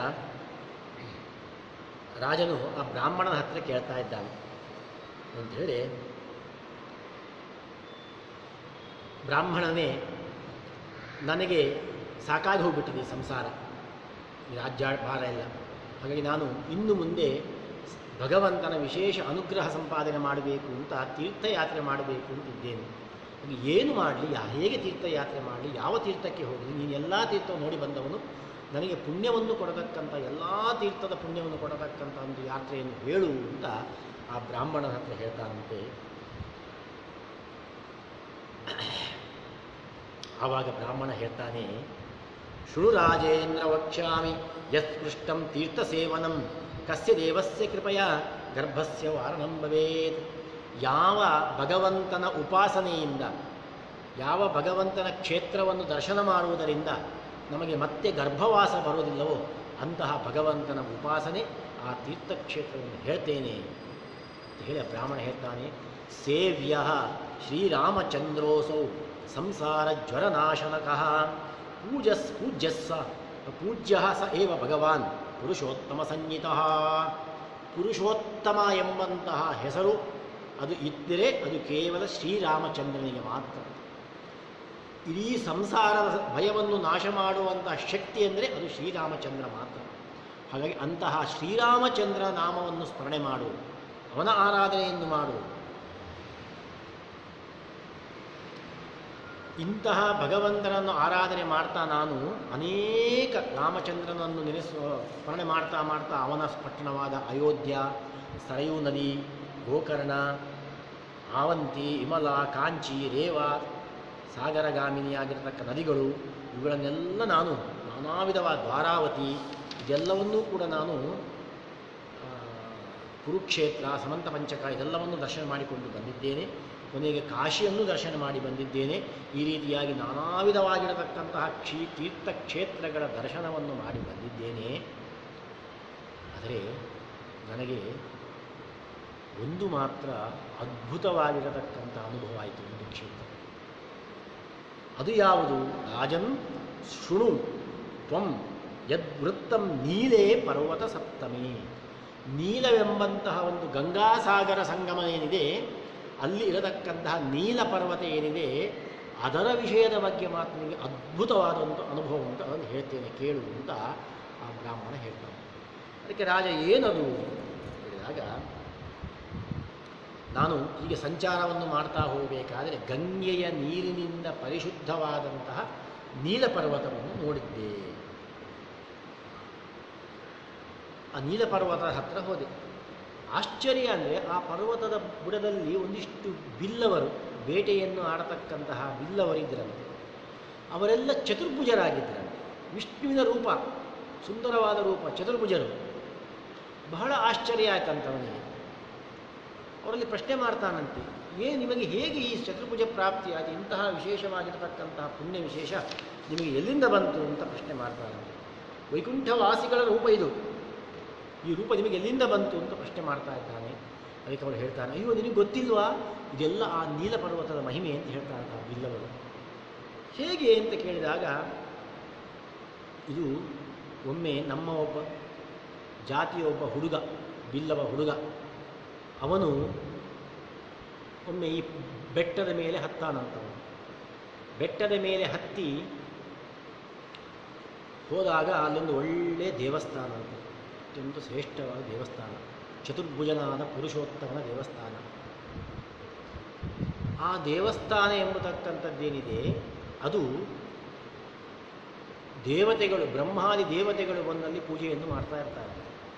ರಾಜನು ಆ ಬ್ರಾಹ್ಮಣನ ಹತ್ತಿರ ಕೇಳ್ತಾ ಇದ್ದಾನೆ ಅಂತ ಹೇಳಿ ಬ್ರಾಹ್ಮಣನೇ ನನಗೆ ಸಾಕಾಗಿ ಹೋಗ್ಬಿಟ್ಟಿದೆ ಈ ಸಂಸಾರ ಈ ರಾಜ್ಯ ಭಾರ ಎಲ್ಲ ಹಾಗಾಗಿ ನಾನು ಇನ್ನು ಮುಂದೆ ಭಗವಂತನ ವಿಶೇಷ ಅನುಗ್ರಹ ಸಂಪಾದನೆ ಮಾಡಬೇಕು ಅಂತ ತೀರ್ಥಯಾತ್ರೆ ಮಾಡಬೇಕು ಅಂತಿದ್ದೇನೆ ಹಾಗೆ ಏನು ಮಾಡಲಿ ಯಾ ಹೇಗೆ ತೀರ್ಥಯಾತ್ರೆ ಮಾಡಲಿ ಯಾವ ತೀರ್ಥಕ್ಕೆ ಹೋಗಲಿ ನೀನು ಎಲ್ಲ ತೀರ್ಥ ನೋಡಿ ಬಂದವನು ನನಗೆ ಪುಣ್ಯವನ್ನು ಕೊಡತಕ್ಕಂಥ ಎಲ್ಲ ತೀರ್ಥದ ಪುಣ್ಯವನ್ನು ಕೊಡತಕ್ಕಂಥ ಒಂದು ಯಾತ್ರೆಯನ್ನು ಹೇಳು ಅಂತ ಆ ಬ್ರಾಹ್ಮಣನ ಹತ್ರ ಹೇಳ್ತಾನಂತೆ ಆವಾಗ ಬ್ರಾಹ್ಮಣ ಹೇಳ್ತಾನೆ ಶೃಣು ರಾಜೇಂದ್ರ ವಕ್ಷ್ಯಾಮಿ ಯತ್ಪೃಷ್ಟಂ ತೀರ್ಥಸೇವನಂ ಕಸ್ಯ ದೇವಸ್ಯ ಕೃಪಯ ಗರ್ಭಸ್ಯ ವಾರಣಂ ಭವೇತ್ ಯಾವ ಭಗವಂತನ ಉಪಾಸನೆಯಿಂದ ಯಾವ ಭಗವಂತನ ಕ್ಷೇತ್ರವನ್ನು ದರ್ಶನ ಮಾಡುವುದರಿಂದ ನಮಗೆ ಮತ್ತೆ ಗರ್ಭವಾಸ ಬರುವುದಿಲ್ಲವೋ ಅಂತಹ ಭಗವಂತನ ಉಪಾಸನೆ ಆ ತೀರ್ಥಕ್ಷೇತ್ರವನ್ನು ಹೇಳ್ತೇನೆ ಅಂತ ಹೇಳಿ ಆ ಬ್ರಾಹ್ಮಣ ಹೇಳ್ತಾನೆ ಸೇವ್ಯ ಶ್ರೀರಾಮಚಂದ್ರೋಸೌ ಸಂಸಾರ ಜ್ವರನಾಶನಕಃ ಪೂಜಸ್ ಪೂಜ್ಯಸ್ಸ ಪೂಜ್ಯ ಸ ಏವ ಭಗವಾನ್ ಪುರುಷೋತ್ತಮ ಸಂಹಿತಃ ಪುರುಷೋತ್ತಮ ಎಂಬಂತಹ ಹೆಸರು ಅದು ಇದ್ದರೆ ಅದು ಕೇವಲ ಶ್ರೀರಾಮಚಂದ್ರನಿಗೆ ಮಾತ್ರ ಇಡೀ ಸಂಸಾರದ ಭಯವನ್ನು ನಾಶ ಮಾಡುವಂತಹ ಶಕ್ತಿ ಅಂದರೆ ಅದು ಶ್ರೀರಾಮಚಂದ್ರ ಮಾತ್ರ ಹಾಗಾಗಿ ಅಂತಹ ಶ್ರೀರಾಮಚಂದ್ರ ನಾಮವನ್ನು ಸ್ಮರಣೆ ಮಾಡು ಅವನ ಆರಾಧನೆಯನ್ನು ಮಾಡು ಇಂತಹ ಭಗವಂತನನ್ನು ಆರಾಧನೆ ಮಾಡ್ತಾ ನಾನು ಅನೇಕ ರಾಮಚಂದ್ರನನ್ನು ನೆನೆಸು ಸ್ಮರಣೆ ಮಾಡ್ತಾ ಮಾಡ್ತಾ ಅವನ ಪಟ್ಟಣವಾದ ಅಯೋಧ್ಯ ಸರಯೂ ನದಿ ಗೋಕರ್ಣ ಆವಂತಿ ವಿಮಲ ಕಾಂಚಿ ರೇವ ಸಾಗರಗಾಮಿನಿಯಾಗಿರತಕ್ಕ ನದಿಗಳು ಇವುಗಳನ್ನೆಲ್ಲ ನಾನು ನಾನಾ ವಿಧವಾದ ದ್ವಾರಾವತಿ ಇದೆಲ್ಲವನ್ನೂ ಕೂಡ ನಾನು ಆ, ಕುರುಕ್ಷೇತ್ರ ಸಮಂತ ಪಂಚಕ ಇದೆಲ್ಲವನ್ನು ದರ್ಶನ ಮಾಡಿಕೊಂಡು ಬಂದಿದ್ದೇನೆ ಕೊನೆಗೆ ಕಾಶಿಯನ್ನು ದರ್ಶನ ಮಾಡಿ ಬಂದಿದ್ದೇನೆ ಈ ರೀತಿಯಾಗಿ ನಾನಾ ವಿಧವಾಗಿರತಕ್ಕಂತಹ ಕ್ಷೀ ತೀರ್ಥಕ್ಷೇತ್ರಗಳ ದರ್ಶನವನ್ನು ಮಾಡಿ ಬಂದಿದ್ದೇನೆ ಆದರೆ ನನಗೆ ಒಂದು ಮಾತ್ರ ಅದ್ಭುತವಾಗಿರತಕ್ಕಂಥ ಅನುಭವ ಆಯಿತು ಒಂದು ಕ್ಷೇತ್ರ ಅದು ಯಾವುದು ರಾಜನ್ ಶೃಣು ತ್ವಂ ಯದ್ವೃತ್ತಂ ನೀಲೇ ಪರ್ವತ ಸಪ್ತಮಿ ನೀಲವೆಂಬಂತಹ ಒಂದು ಗಂಗಾಸಾಗರ ಸಂಗಮ ಏನಿದೆ ಅಲ್ಲಿ ಇರತಕ್ಕಂತಹ ನೀಲ ಪರ್ವತ ಏನಿದೆ ಅದರ ವಿಷಯದ ಬಗ್ಗೆ ಮಾತ್ರ ನಿಮಗೆ ಅದ್ಭುತವಾದ ಒಂದು ಅನುಭವ ಅಂತ ಅದನ್ನು ಹೇಳ್ತೇನೆ ಕೇಳು ಅಂತ ಆ ಬ್ರಾಹ್ಮಣ ಹೇಳ್ತಾನೆ ಅದಕ್ಕೆ ರಾಜ ಏನದು ಹೇಳಿದಾಗ ನಾನು ಹೀಗೆ ಸಂಚಾರವನ್ನು ಮಾಡ್ತಾ ಹೋಗಬೇಕಾದರೆ ಗಂಗೆಯ ನೀರಿನಿಂದ ಪರಿಶುದ್ಧವಾದಂತಹ ನೀಲಪರ್ವತವನ್ನು ನೋಡಿದ್ದೆ ಆ ನೀಲಪರ್ವತದ ಹತ್ರ ಹೋದೆ ಆಶ್ಚರ್ಯ ಅಂದರೆ ಆ ಪರ್ವತದ ಬುಡದಲ್ಲಿ ಒಂದಿಷ್ಟು ಬಿಲ್ಲವರು ಬೇಟೆಯನ್ನು ಆಡತಕ್ಕಂತಹ ಬಿಲ್ಲವರಿದ್ದರಂತೆ ಅವರೆಲ್ಲ ಚತುರ್ಭುಜರಾಗಿದ್ದರಂತೆ ವಿಷ್ಣುವಿನ ರೂಪ ಸುಂದರವಾದ ರೂಪ ಚತುರ್ಭುಜರು ಬಹಳ ಆಶ್ಚರ್ಯ ಆಯ್ತಂತ ಅವನಿಗೆ ಅವರಲ್ಲಿ ಪ್ರಶ್ನೆ ಮಾಡ್ತಾನಂತೆ ಏನು ನಿಮಗೆ ಹೇಗೆ ಈ ಚತುರ್ಭುಜ ಪ್ರಾಪ್ತಿಯಾಗಿ ಇಂತಹ ವಿಶೇಷವಾಗಿರತಕ್ಕಂತಹ ಪುಣ್ಯ ವಿಶೇಷ ನಿಮಗೆ ಎಲ್ಲಿಂದ ಬಂತು ಅಂತ ಪ್ರಶ್ನೆ ಮಾಡ್ತಾನಂತೆ ವೈಕುಂಠವಾಸಿಗಳ ರೂಪ ಇದು ಈ ರೂಪ ನಿಮಗೆ ಎಲ್ಲಿಂದ ಬಂತು ಅಂತ ಪ್ರಶ್ನೆ ಮಾಡ್ತಾ ಇದ್ದಾನೆ ಅದಕ್ಕೆ ಅವಳು ಹೇಳ್ತಾನೆ ಅಯ್ಯೋ ನಿನಗೆ ಗೊತ್ತಿಲ್ವಾ ಇದೆಲ್ಲ ಆ ನೀಲ ಪರ್ವತದ ಮಹಿಮೆ ಅಂತ ಹೇಳ್ತಾನೆ ಆ ಬಿಲ್ಲವರು ಹೇಗೆ ಅಂತ ಕೇಳಿದಾಗ ಇದು ಒಮ್ಮೆ ನಮ್ಮ ಒಬ್ಬ ಜಾತಿಯ ಒಬ್ಬ ಹುಡುಗ ಬಿಲ್ಲವ ಹುಡುಗ ಅವನು ಒಮ್ಮೆ ಈ ಬೆಟ್ಟದ ಮೇಲೆ ಹತ್ತಾನಂತವನು ಬೆಟ್ಟದ ಮೇಲೆ ಹತ್ತಿ ಹೋದಾಗ ಅಲ್ಲೊಂದು ಒಳ್ಳೆಯ ದೇವಸ್ಥಾನ ಅಂತ ಅತ್ಯಂತ ಶ್ರೇಷ್ಠವಾದ ದೇವಸ್ಥಾನ ಚತುರ್ಭುಜನಾದ ಪುರುಷೋತ್ತಮನ ದೇವಸ್ಥಾನ ಆ ದೇವಸ್ಥಾನ ಎಂಬತಕ್ಕಂಥದ್ದೇನಿದೆ ಅದು ದೇವತೆಗಳು ಬ್ರಹ್ಮಾದಿ ದೇವತೆಗಳು ಬಂದಲ್ಲಿ ಪೂಜೆಯನ್ನು ಮಾಡ್ತಾ ಇರ್ತಾರೆ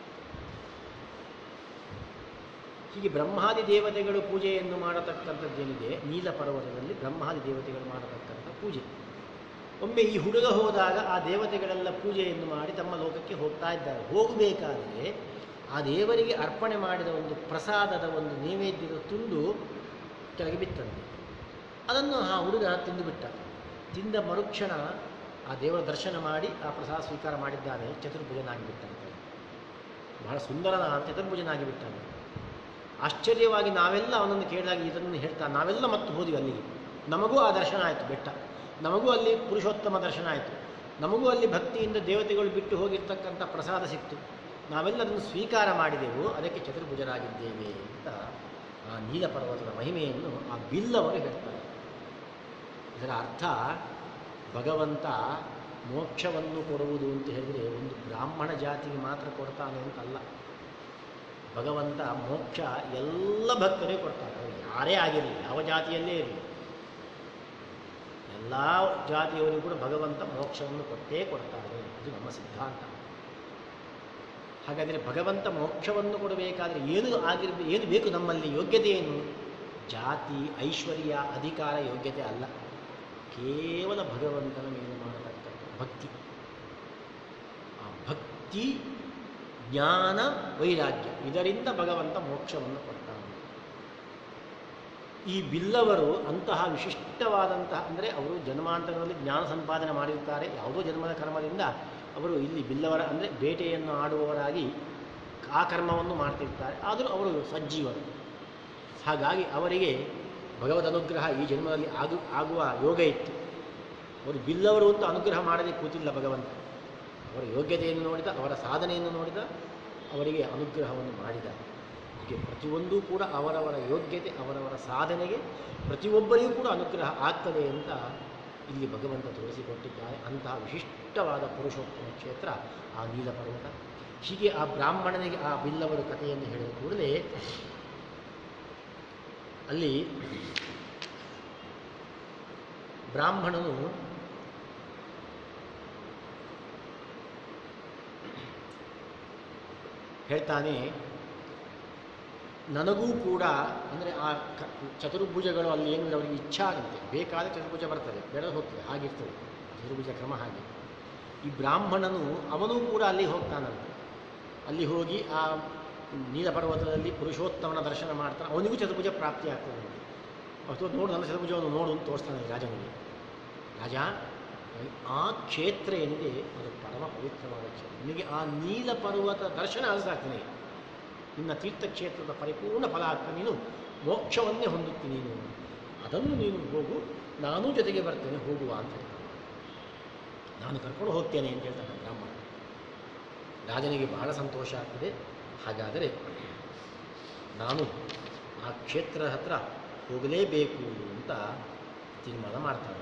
ಹೀಗೆ ಬ್ರಹ್ಮಾದಿ ದೇವತೆಗಳು ಪೂಜೆಯನ್ನು ಮಾಡತಕ್ಕಂಥದ್ದೇನಿದೆ ನೀಲ ಪರ್ವತದಲ್ಲಿ ಬ್ರಹ್ಮಾದಿ ದೇವತೆಗಳು ಮಾಡತಕ್ಕಂಥ ಪೂಜೆ ಒಮ್ಮೆ ಈ ಹುಡುಗ ಹೋದಾಗ ಆ ದೇವತೆಗಳೆಲ್ಲ ಪೂಜೆಯನ್ನು ಮಾಡಿ ತಮ್ಮ ಲೋಕಕ್ಕೆ ಹೋಗ್ತಾ ಇದ್ದಾರೆ ಹೋಗಬೇಕಾದರೆ ಆ ದೇವರಿಗೆ ಅರ್ಪಣೆ ಮಾಡಿದ ಒಂದು ಪ್ರಸಾದದ ಒಂದು ನೈವೇದ್ಯದ ತುಂಡು ಕೆಳಗೆ ಬಿತ್ತಂತೆ ಅದನ್ನು ಆ ಹುಡುಗ ತಿಂದುಬಿಟ್ಟ ತಿಂದ ಮರುಕ್ಷಣ ಆ ದೇವರ ದರ್ಶನ ಮಾಡಿ ಆ ಪ್ರಸಾದ ಸ್ವೀಕಾರ ಮಾಡಿದ್ದಾನೆ ಚತುರ್ಭುಜನಾಗಿ ಬಿಟ್ಟಂತೆ ಬಹಳ ಸುಂದರನಾದ ಚತುರ್ಭುಜನಾಗಿ ಬಿಟ್ಟಾನೆ ಆಶ್ಚರ್ಯವಾಗಿ ನಾವೆಲ್ಲ ಅವನನ್ನು ಕೇಳಿದಾಗ ಇದನ್ನು ಹೇಳ್ತಾ ನಾವೆಲ್ಲ ಮತ್ತು ಹೋದ್ವಿ ಅಲ್ಲಿಗೆ ನಮಗೂ ಆ ದರ್ಶನ ಆಯಿತು ಬೆಟ್ಟ ನಮಗೂ ಅಲ್ಲಿ ಪುರುಷೋತ್ತಮ ದರ್ಶನ ಆಯಿತು ನಮಗೂ ಅಲ್ಲಿ ಭಕ್ತಿಯಿಂದ ದೇವತೆಗಳು ಬಿಟ್ಟು ಹೋಗಿರ್ತಕ್ಕಂಥ ಪ್ರಸಾದ ಸಿಕ್ತು ನಾವೆಲ್ಲ ಅದನ್ನು ಸ್ವೀಕಾರ ಮಾಡಿದೆವು ಅದಕ್ಕೆ ಚತುರ್ಭುಜರಾಗಿದ್ದೇವೆ ಅಂತ ಆ ನೀಲ ಪರ್ವತದ ಮಹಿಮೆಯನ್ನು ಆ ಬಿಲ್ಲವರು ಹೇಳ್ತಾರೆ ಇದರ ಅರ್ಥ ಭಗವಂತ ಮೋಕ್ಷವನ್ನು ಕೊಡುವುದು ಅಂತ ಹೇಳಿದರೆ ಒಂದು ಬ್ರಾಹ್ಮಣ ಜಾತಿಗೆ ಮಾತ್ರ ಕೊಡ್ತಾನೆ ಅಂತಲ್ಲ ಭಗವಂತ ಮೋಕ್ಷ ಎಲ್ಲ ಭಕ್ತರಿಗೆ ಕೊಡ್ತಾನೆ ಅವ್ರು ಯಾರೇ ಆಗಿರಲಿ ಯಾವ ಜಾತಿಯಲ್ಲೇ ಇರಲಿ ಎಲ್ಲ ಜಾತಿಯವರಿಗೂ ಕೂಡ ಭಗವಂತ ಮೋಕ್ಷವನ್ನು ಕೊಟ್ಟೇ ಕೊಡ್ತಾನೆ ಇದು ನಮ್ಮ ಸಿದ್ಧಾಂತ ಹಾಗಾದರೆ ಭಗವಂತ ಮೋಕ್ಷವನ್ನು ಕೊಡಬೇಕಾದ್ರೆ ಏನು ಆಗಿರ್ಬೇ ಏನು ಬೇಕು ನಮ್ಮಲ್ಲಿ ಯೋಗ್ಯತೆ ಏನು ಜಾತಿ ಐಶ್ವರ್ಯ ಅಧಿಕಾರ ಯೋಗ್ಯತೆ ಅಲ್ಲ ಕೇವಲ ಭಗವಂತನ ಮೇಲೆ ಮಾಡತಕ್ಕಂಥ ಭಕ್ತಿ ಆ ಭಕ್ತಿ ಜ್ಞಾನ ವೈರಾಗ್ಯ ಇದರಿಂದ ಭಗವಂತ ಮೋಕ್ಷವನ್ನು ಕೊಡ್ತಾನೆ ಈ ಬಿಲ್ಲವರು ಅಂತಹ ವಿಶಿಷ್ಟವಾದಂತಹ ಅಂದರೆ ಅವರು ಜನ್ಮಾಂತರದಲ್ಲಿ ಜ್ಞಾನ ಸಂಪಾದನೆ ಮಾಡಿರ್ತಾರೆ ಯಾವುದೋ ಜನ್ಮದ ಕರ್ಮದಿಂದ ಅವರು ಇಲ್ಲಿ ಬಿಲ್ಲವರ ಅಂದರೆ ಬೇಟೆಯನ್ನು ಆಡುವವರಾಗಿ ಆ ಕರ್ಮವನ್ನು ಮಾಡ್ತಿರ್ತಾರೆ ಆದರೂ ಅವರು ಸಜ್ಜೀವರು ಹಾಗಾಗಿ ಅವರಿಗೆ ಭಗವದ್ ಅನುಗ್ರಹ ಈ ಜನ್ಮದಲ್ಲಿ ಆಗು ಆಗುವ ಯೋಗ ಇತ್ತು ಅವರು ಬಿಲ್ಲವರು ಅಂತ ಅನುಗ್ರಹ ಮಾಡದೆ ಕೂತಿಲ್ಲ ಭಗವಂತ ಅವರ ಯೋಗ್ಯತೆಯನ್ನು ನೋಡಿದ ಅವರ ಸಾಧನೆಯನ್ನು ನೋಡಿದ ಅವರಿಗೆ ಅನುಗ್ರಹವನ್ನು ಮಾಡಿದ ಹೀಗೆ ಪ್ರತಿಯೊಂದೂ ಕೂಡ ಅವರವರ ಯೋಗ್ಯತೆ ಅವರವರ ಸಾಧನೆಗೆ ಪ್ರತಿಯೊಬ್ಬರಿಗೂ ಕೂಡ ಅನುಗ್ರಹ ಆಗ್ತದೆ ಅಂತ ಇಲ್ಲಿ ಭಗವಂತ ತೋರಿಸಿಕೊಟ್ಟಿದ್ದಾರೆ ಅಂತಹ ವಿಶಿಷ್ಟವಾದ ಪುರುಷೋತ್ತಮ ಕ್ಷೇತ್ರ ಆ ನೀಲ ಪರ್ವತ ಹೀಗೆ ಆ ಬ್ರಾಹ್ಮಣನಿಗೆ ಆ ಬಿಲ್ಲವರ ಕಥೆಯನ್ನು ಹೇಳಿದ ಕೂಡಲೇ ಅಲ್ಲಿ ಬ್ರಾಹ್ಮಣನು ಹೇಳ್ತಾನೆ ನನಗೂ ಕೂಡ ಅಂದರೆ ಆ ಕ ಚತುರ್ಭುಜಗಳು ಅಲ್ಲಿ ಏನಿದೆ ಅವರಿಗೆ ಇಚ್ಛಾ ಆಗುತ್ತೆ ಬೇಕಾದ ಚತುರ್ಭುಜ ಬರ್ತದೆ ಬೆಳೆದು ಹೋಗ್ತದೆ ಹಾಗಿರ್ತದೆ ಚತುರ್ಭುಜ ಕ್ರಮ ಹಾಗೆ ಈ ಬ್ರಾಹ್ಮಣನು ಅವನೂ ಕೂಡ ಅಲ್ಲಿ ಹೋಗ್ತಾನಂತೆ ಅಲ್ಲಿ ಹೋಗಿ ಆ ನೀಲ ಪರ್ವತದಲ್ಲಿ ಪುರುಷೋತ್ತಮನ ದರ್ಶನ ಮಾಡ್ತಾನೆ ಅವನಿಗೂ ಚತುರ್ಭುಜ ಪ್ರಾಪ್ತಿ ಆಗ್ತದೆ ಅಥವಾ ನೋಡು ನನ್ನ ಚತುರ್ಭುಜವನ್ನು ನೋಡು ಅಂತ ತೋರಿಸ್ತಾನೆ ರಾಜನಿಗೆ ರಾಜ ಆ ಕ್ಷೇತ್ರ ಏನಿದೆ ಅದು ಪರಮ ಪವಿತ್ರವಾದ ಕ್ಷೇತ್ರ ನಿನಗೆ ಆ ನೀಲ ಪರ್ವತ ದರ್ಶನ ಆಗ್ತಾನೆ ನಿನ್ನ ತೀರ್ಥಕ್ಷೇತ್ರದ ಪರಿಪೂರ್ಣ ಫಲ ಆಗ್ತದೆ ನೀನು ಮೋಕ್ಷವನ್ನೇ ಹೊಂದುತ್ತೀನಿ ನೀನು ಅದನ್ನು ನೀನು ಹೋಗು ನಾನೂ ಜೊತೆಗೆ ಬರ್ತೇನೆ ಹೋಗುವ ಅಂತ ಹೇಳ್ತಾನೆ ನಾನು ಕರ್ಕೊಂಡು ಹೋಗ್ತೇನೆ ಅಂತ ಹೇಳ್ತಾನೆ ಬ್ರಾಹ್ಮಣ ರಾಜನಿಗೆ ಬಹಳ ಸಂತೋಷ ಆಗ್ತದೆ ಹಾಗಾದರೆ ನಾನು ಆ ಕ್ಷೇತ್ರದ ಹತ್ರ ಹೋಗಲೇಬೇಕು ಅಂತ ತೀರ್ಮಾನ ಮಾಡ್ತಾನೆ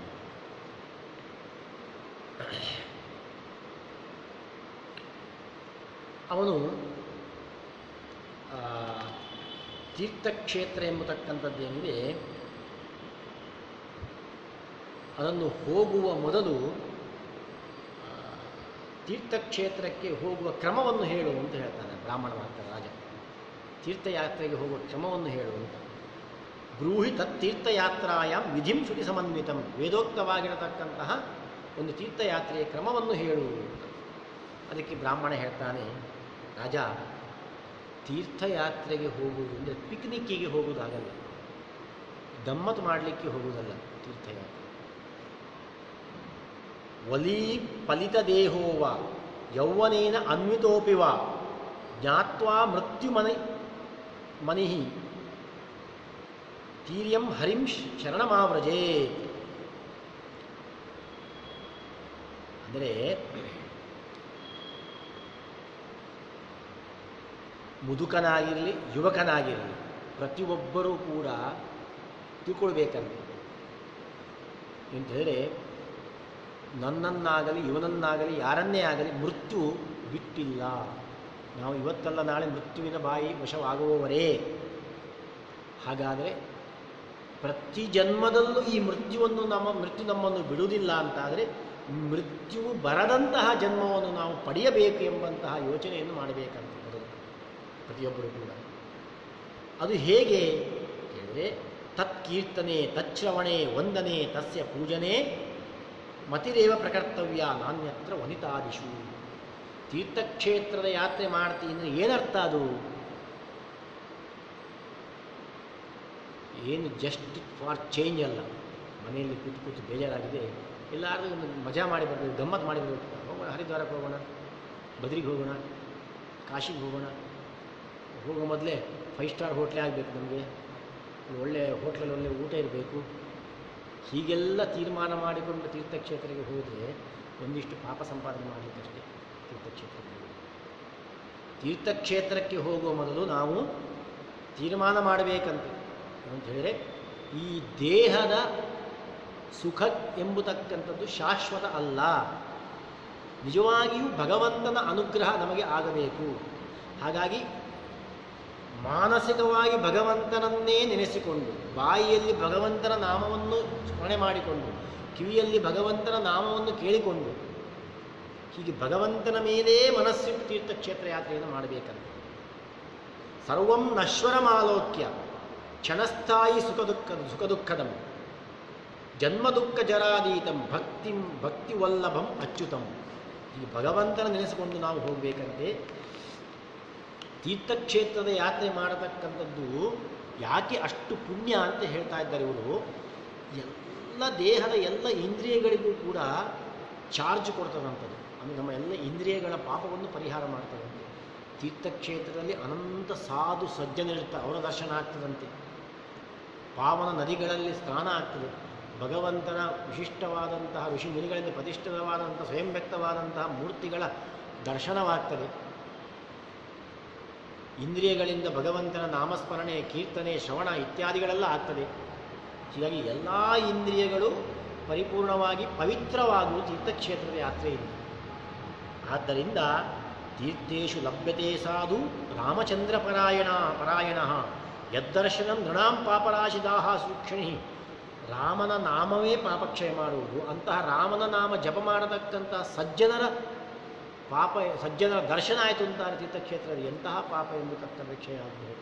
ಅವನು ಆ, ತೀರ್ಥಕ್ಷೇತ್ರ ಎಂಬತಕ್ಕಂಥದ್ದೇನಿದೆ ಅದನ್ನು ಹೋಗುವ ಮೊದಲು ಆ, ತೀರ್ಥಕ್ಷೇತ್ರಕ್ಕೆ ಹೋಗುವ ಕ್ರಮವನ್ನು ಹೇಳು ಅಂತ ಹೇಳ್ತಾನೆ ಬ್ರಾಹ್ಮಣ ಮಾಡ್ತಾನೆ ರಾಜ ತೀರ್ಥಯಾತ್ರೆಗೆ ಹೋಗುವ ಕ್ರಮವನ್ನು ಹೇಳು ಅಂತ ಬ್ರೂಹಿ ತತ್ತೀರ್ಥಯಾತ್ರಾಯಾಮ್ ವಿಧಿಂ ಶ್ರುತಿ ಸಮನ್ವಿತಂ ವೇದೋಕ್ತವಾಗಿರತಕ್ಕಂತಹ ಒಂದು ತೀರ್ಥಯಾತ್ರೆಯ ಕ್ರಮವನ್ನು ಹೇಳು ಅಂತ. ಅದಕ್ಕೆ ಬ್ರಾಹ್ಮಣ ಹೇಳ್ತಾನೆ ರಾಜ ತೀರ್ಥಯಾತ್ರೆಗೆ ಹೋಗುವುದು ಅಂದರೆ ಪಿಕ್ನಿಕ್ಕಿಗೆ ಹೋಗುವುದಾಗಲ್ಲ ಗಮ್ಮತ್ತು ಮಾಡಲಿಕ್ಕೆ ಹೋಗುವುದಲ್ಲ ತೀರ್ಥಯಾತ್ರೆ ವಲೀ ಫಲಿತ ದೇಹೋವ ಯೌವನೇನ ಅನ್ವಿತೋಪಿ ವಾ ಜ್ಞಾತ್ವಾ ಮೃತ್ಯುಮನಿ ಮನಿಹಿ ತೀರ್ಯಂ ಹರಿಂ ಶರಣಮಾವ್ರಜೇ ಅಂದರೆ ಮುದುಕನಾಗಿರಲಿ ಯುವಕನಾಗಿರಲಿ ಪ್ರತಿಯೊಬ್ಬರೂ ಕೂಡ ತಿಳ್ಕೊಳ್ಬೇಕಂತೆ ಅಂತ ಹೇಳಿದ್ರೆ ನನ್ನನ್ನಾಗಲಿ ಇವನನ್ನಾಗಲಿ ಯಾರನ್ನೇ ಆಗಲಿ ಮೃತ್ಯು ಬಿಟ್ಟಿಲ್ಲ ನಾವು ಇವತ್ತಲ್ಲ ನಾಳೆ ಮೃತ್ಯುವಿನ ಬಾಯಿ ವಶವಾಗುವವರೇ ಹಾಗಾದರೆ ಪ್ರತಿ ಜನ್ಮದಲ್ಲೂ ಈ ಮೃತ್ಯುವನ್ನು ನಮ್ಮ ಮೃತ್ಯು ನಮ್ಮನ್ನು ಬಿಡುವುದಿಲ್ಲ ಅಂತಾದರೆ ಮೃತ್ಯು ಬರದಂತಹ ಜನ್ಮವನ್ನು ನಾವು ಪಡೆಯಬೇಕು ಎಂಬಂತಹ ಯೋಚನೆಯನ್ನು ಮಾಡಬೇಕಂತ ಮೊದಲು ಪ್ರತಿಯೊಬ್ಬರು ಕೂಡ ಅದು ಹೇಗೆ ಹೇಳಿದರೆ ತತ್ಕೀರ್ತನೆ ತಚ್ಶ್ರವಣೆ ವಂದನೆ ತಸ್ಯ ಪೂಜನೆ ಮತಿರೇವ ಪ್ರಕರ್ತವ್ಯ ನಾಣ್ಯತ್ರ ವನಿತಾದಿಶು ತೀರ್ಥಕ್ಷೇತ್ರದ ಯಾತ್ರೆ ಮಾಡ್ತೀನಿ ಅಂದರೆ ಏನರ್ಥ ಅದು ಏನು ಜಸ್ಟ್ ಫಾರ್ ಚೇಂಜ್ ಅಲ್ಲ ಮನೆಯಲ್ಲಿ ಕೂತು ಕೂತು ಬೇಜಾರಾಗಿದೆ ಎಲ್ಲಾದರೂ ಒಂದು ಮಜಾ ಮಾಡಿ ಬರಬೇಕು ಗಮ್ಮತ್ತು ಮಾಡಿ ಬರಬೇಕು ಹೋಗೋಣ ಹರಿದ್ವಾರಕ್ಕೆ ಹೋಗೋಣ ಬದ್ರಿಗೆ ಹೋಗೋಣ ಕಾಶಿಗೆ ಹೋಗೋಣ ಹೋಗೋ ಮೊದಲೇ ಫೈವ್ ಸ್ಟಾರ್ ಹೋಟ್ಲೇ ಆಗಬೇಕು ನಮಗೆ ಒಳ್ಳೆ ಹೋಟ್ಲಲ್ಲಿ ಒಳ್ಳೆ ಊಟ ಇರಬೇಕು ಹೀಗೆಲ್ಲ ತೀರ್ಮಾನ ಮಾಡಿಕೊಂಡು ತೀರ್ಥಕ್ಷೇತ್ರಕ್ಕೆ ಹೋದರೆ ಒಂದಿಷ್ಟು ಪಾಪ ಸಂಪಾದನೆ ಮಾಡಲಿಕ್ಕಷ್ಟೇ ತೀರ್ಥಕ್ಷೇತ್ರಕ್ಕೆ ಹೋಗೋದು. ತೀರ್ಥಕ್ಷೇತ್ರಕ್ಕೆ ಹೋಗುವ ಮೊದಲು ನಾವು ತೀರ್ಮಾನ ಮಾಡಬೇಕಂತೆ ಅಂತ ಹೇಳಿದರೆ ಈ ದೇಹದ ಸುಖ ಎಂಬುತಕ್ಕಂಥದ್ದು ಶಾಶ್ವತ ಅಲ್ಲ ನಿಜವಾಗಿಯೂ ಭಗವಂತನ ಅನುಗ್ರಹ ನಮಗೆ ಆಗಬೇಕು ಹಾಗಾಗಿ ಮಾನಸಿಕವಾಗಿ ಭಗವಂತನನ್ನೇ ನೆನೆಸಿಕೊಂಡು ಬಾಯಿಯಲ್ಲಿ ಭಗವಂತನ ನಾಮವನ್ನು ಸ್ಮರಣೆ ಮಾಡಿಕೊಂಡು ಕಿವಿಯಲ್ಲಿ ಭಗವಂತನ ನಾಮವನ್ನು ಕೇಳಿಕೊಂಡು ಹೀಗೆ ಭಗವಂತನ ಮೇಲೇ ಮನಸ್ಸಿಟ್ಟು ತೀರ್ಥಕ್ಷೇತ್ರ ಯಾತ್ರೆಯನ್ನು ಮಾಡಬೇಕಂತ ಸರ್ವಂ ನಶ್ವರಮಾಲೋಕ್ಯ ಕ್ಷಣಸ್ಥಾಯಿ ಸುಖ ದುಃಖ ಸುಖ ದುಃಖದಂ ಜನ್ಮ ದುಃಖ ಜರಾದೀತಂ ಭಕ್ತಿಂ ಭಕ್ತಿವಲ್ಲಭಂ ಅಚ್ಯುತಂ ಈ ಭಗವಂತನ ನೆನೆಸಿಕೊಂಡು ನಾವು ಹೋಗಬೇಕಂತೆ ತೀರ್ಥಕ್ಷೇತ್ರದ ಯಾತ್ರೆ ಮಾಡತಕ್ಕಂಥದ್ದು ಯಾಕೆ ಅಷ್ಟು ಪುಣ್ಯ ಅಂತ ಹೇಳ್ತಾ ಇದ್ದಾರೆ ಇವರು ಎಲ್ಲ ದೇಹದ ಎಲ್ಲ ಇಂದ್ರಿಯಗಳಿಗೂ ಕೂಡ ಚಾರ್ಜ್ ಕೊಡ್ತದಂಥದ್ದು ಅಂದರೆ ನಮ್ಮ ಎಲ್ಲ ಇಂದ್ರಿಯಗಳ ಪಾಪವನ್ನು ಪರಿಹಾರ ಮಾಡ್ತದಂತೆ ತೀರ್ಥಕ್ಷೇತ್ರದಲ್ಲಿ ಅನಂತ ಸಾಧು ಸಜ್ಜನರಿರ್ತಾರೆ ಅವರ ದರ್ಶನ ಆಗ್ತದಂತೆ ಪಾವನ ನದಿಗಳಲ್ಲಿ ಸ್ನಾನ ಆಗ್ತದೆ ಭಗವಂತನ ವಿಶಿಷ್ಟವಾದಂತಹ ಋಷಿ ಮುನಿಗಳಿಂದ ಪ್ರತಿಷ್ಠಿತವಾದಂತಹ ಸ್ವಯಂ ವ್ಯಕ್ತವಾದಂತಹ ಮೂರ್ತಿಗಳ ದರ್ಶನವಾಗ್ತದೆ ಇಂದ್ರಿಯಗಳಿಂದ ಭಗವಂತನ ನಾಮಸ್ಮರಣೆ ಕೀರ್ತನೆ ಶ್ರವಣ ಇತ್ಯಾದಿಗಳೆಲ್ಲ ಆಗ್ತದೆ ಹೀಗಾಗಿ ಎಲ್ಲ ಇಂದ್ರಿಯಗಳು ಪರಿಪೂರ್ಣವಾಗಿ ಪವಿತ್ರವಾಗುವ ತೀರ್ಥಕ್ಷೇತ್ರದ ಯಾತ್ರೆಯಿಂದ ಆದ್ದರಿಂದ ತೀರ್ಥೇಶು ಲಭ್ಯತೆ ಸಾಧು ರಾಮಚಂದ್ರ ಪರಾಯಣ ಪರಾಯಣ ಯದ್ದರ್ಶನಂ ನೃಣಾಂ ಪಾಪರಾಶಿದಾಹ ಸೂಕ್ಷಣಿ ರಾಮನ ನಾಮವೇ ಪಾಪಕ್ಷಯ ಮಾಡುವುದು ಅಂತಹ ರಾಮನ ನಾಮ ಜಪ ಮಾಡತಕ್ಕಂತಹ ಸಜ್ಜನರ ಪಾಪ ಸಜ್ಜನರ ದರ್ಶನ ಆಯಿತು ಅಂತಾರೆ ತೀರ್ಥಕ್ಷೇತ್ರದಲ್ಲಿ ಎಂತಹ ಪಾಪ ಎಂಬತಕ್ಕಂಥ ಕ್ಷಯ ಆಗಬಹುದು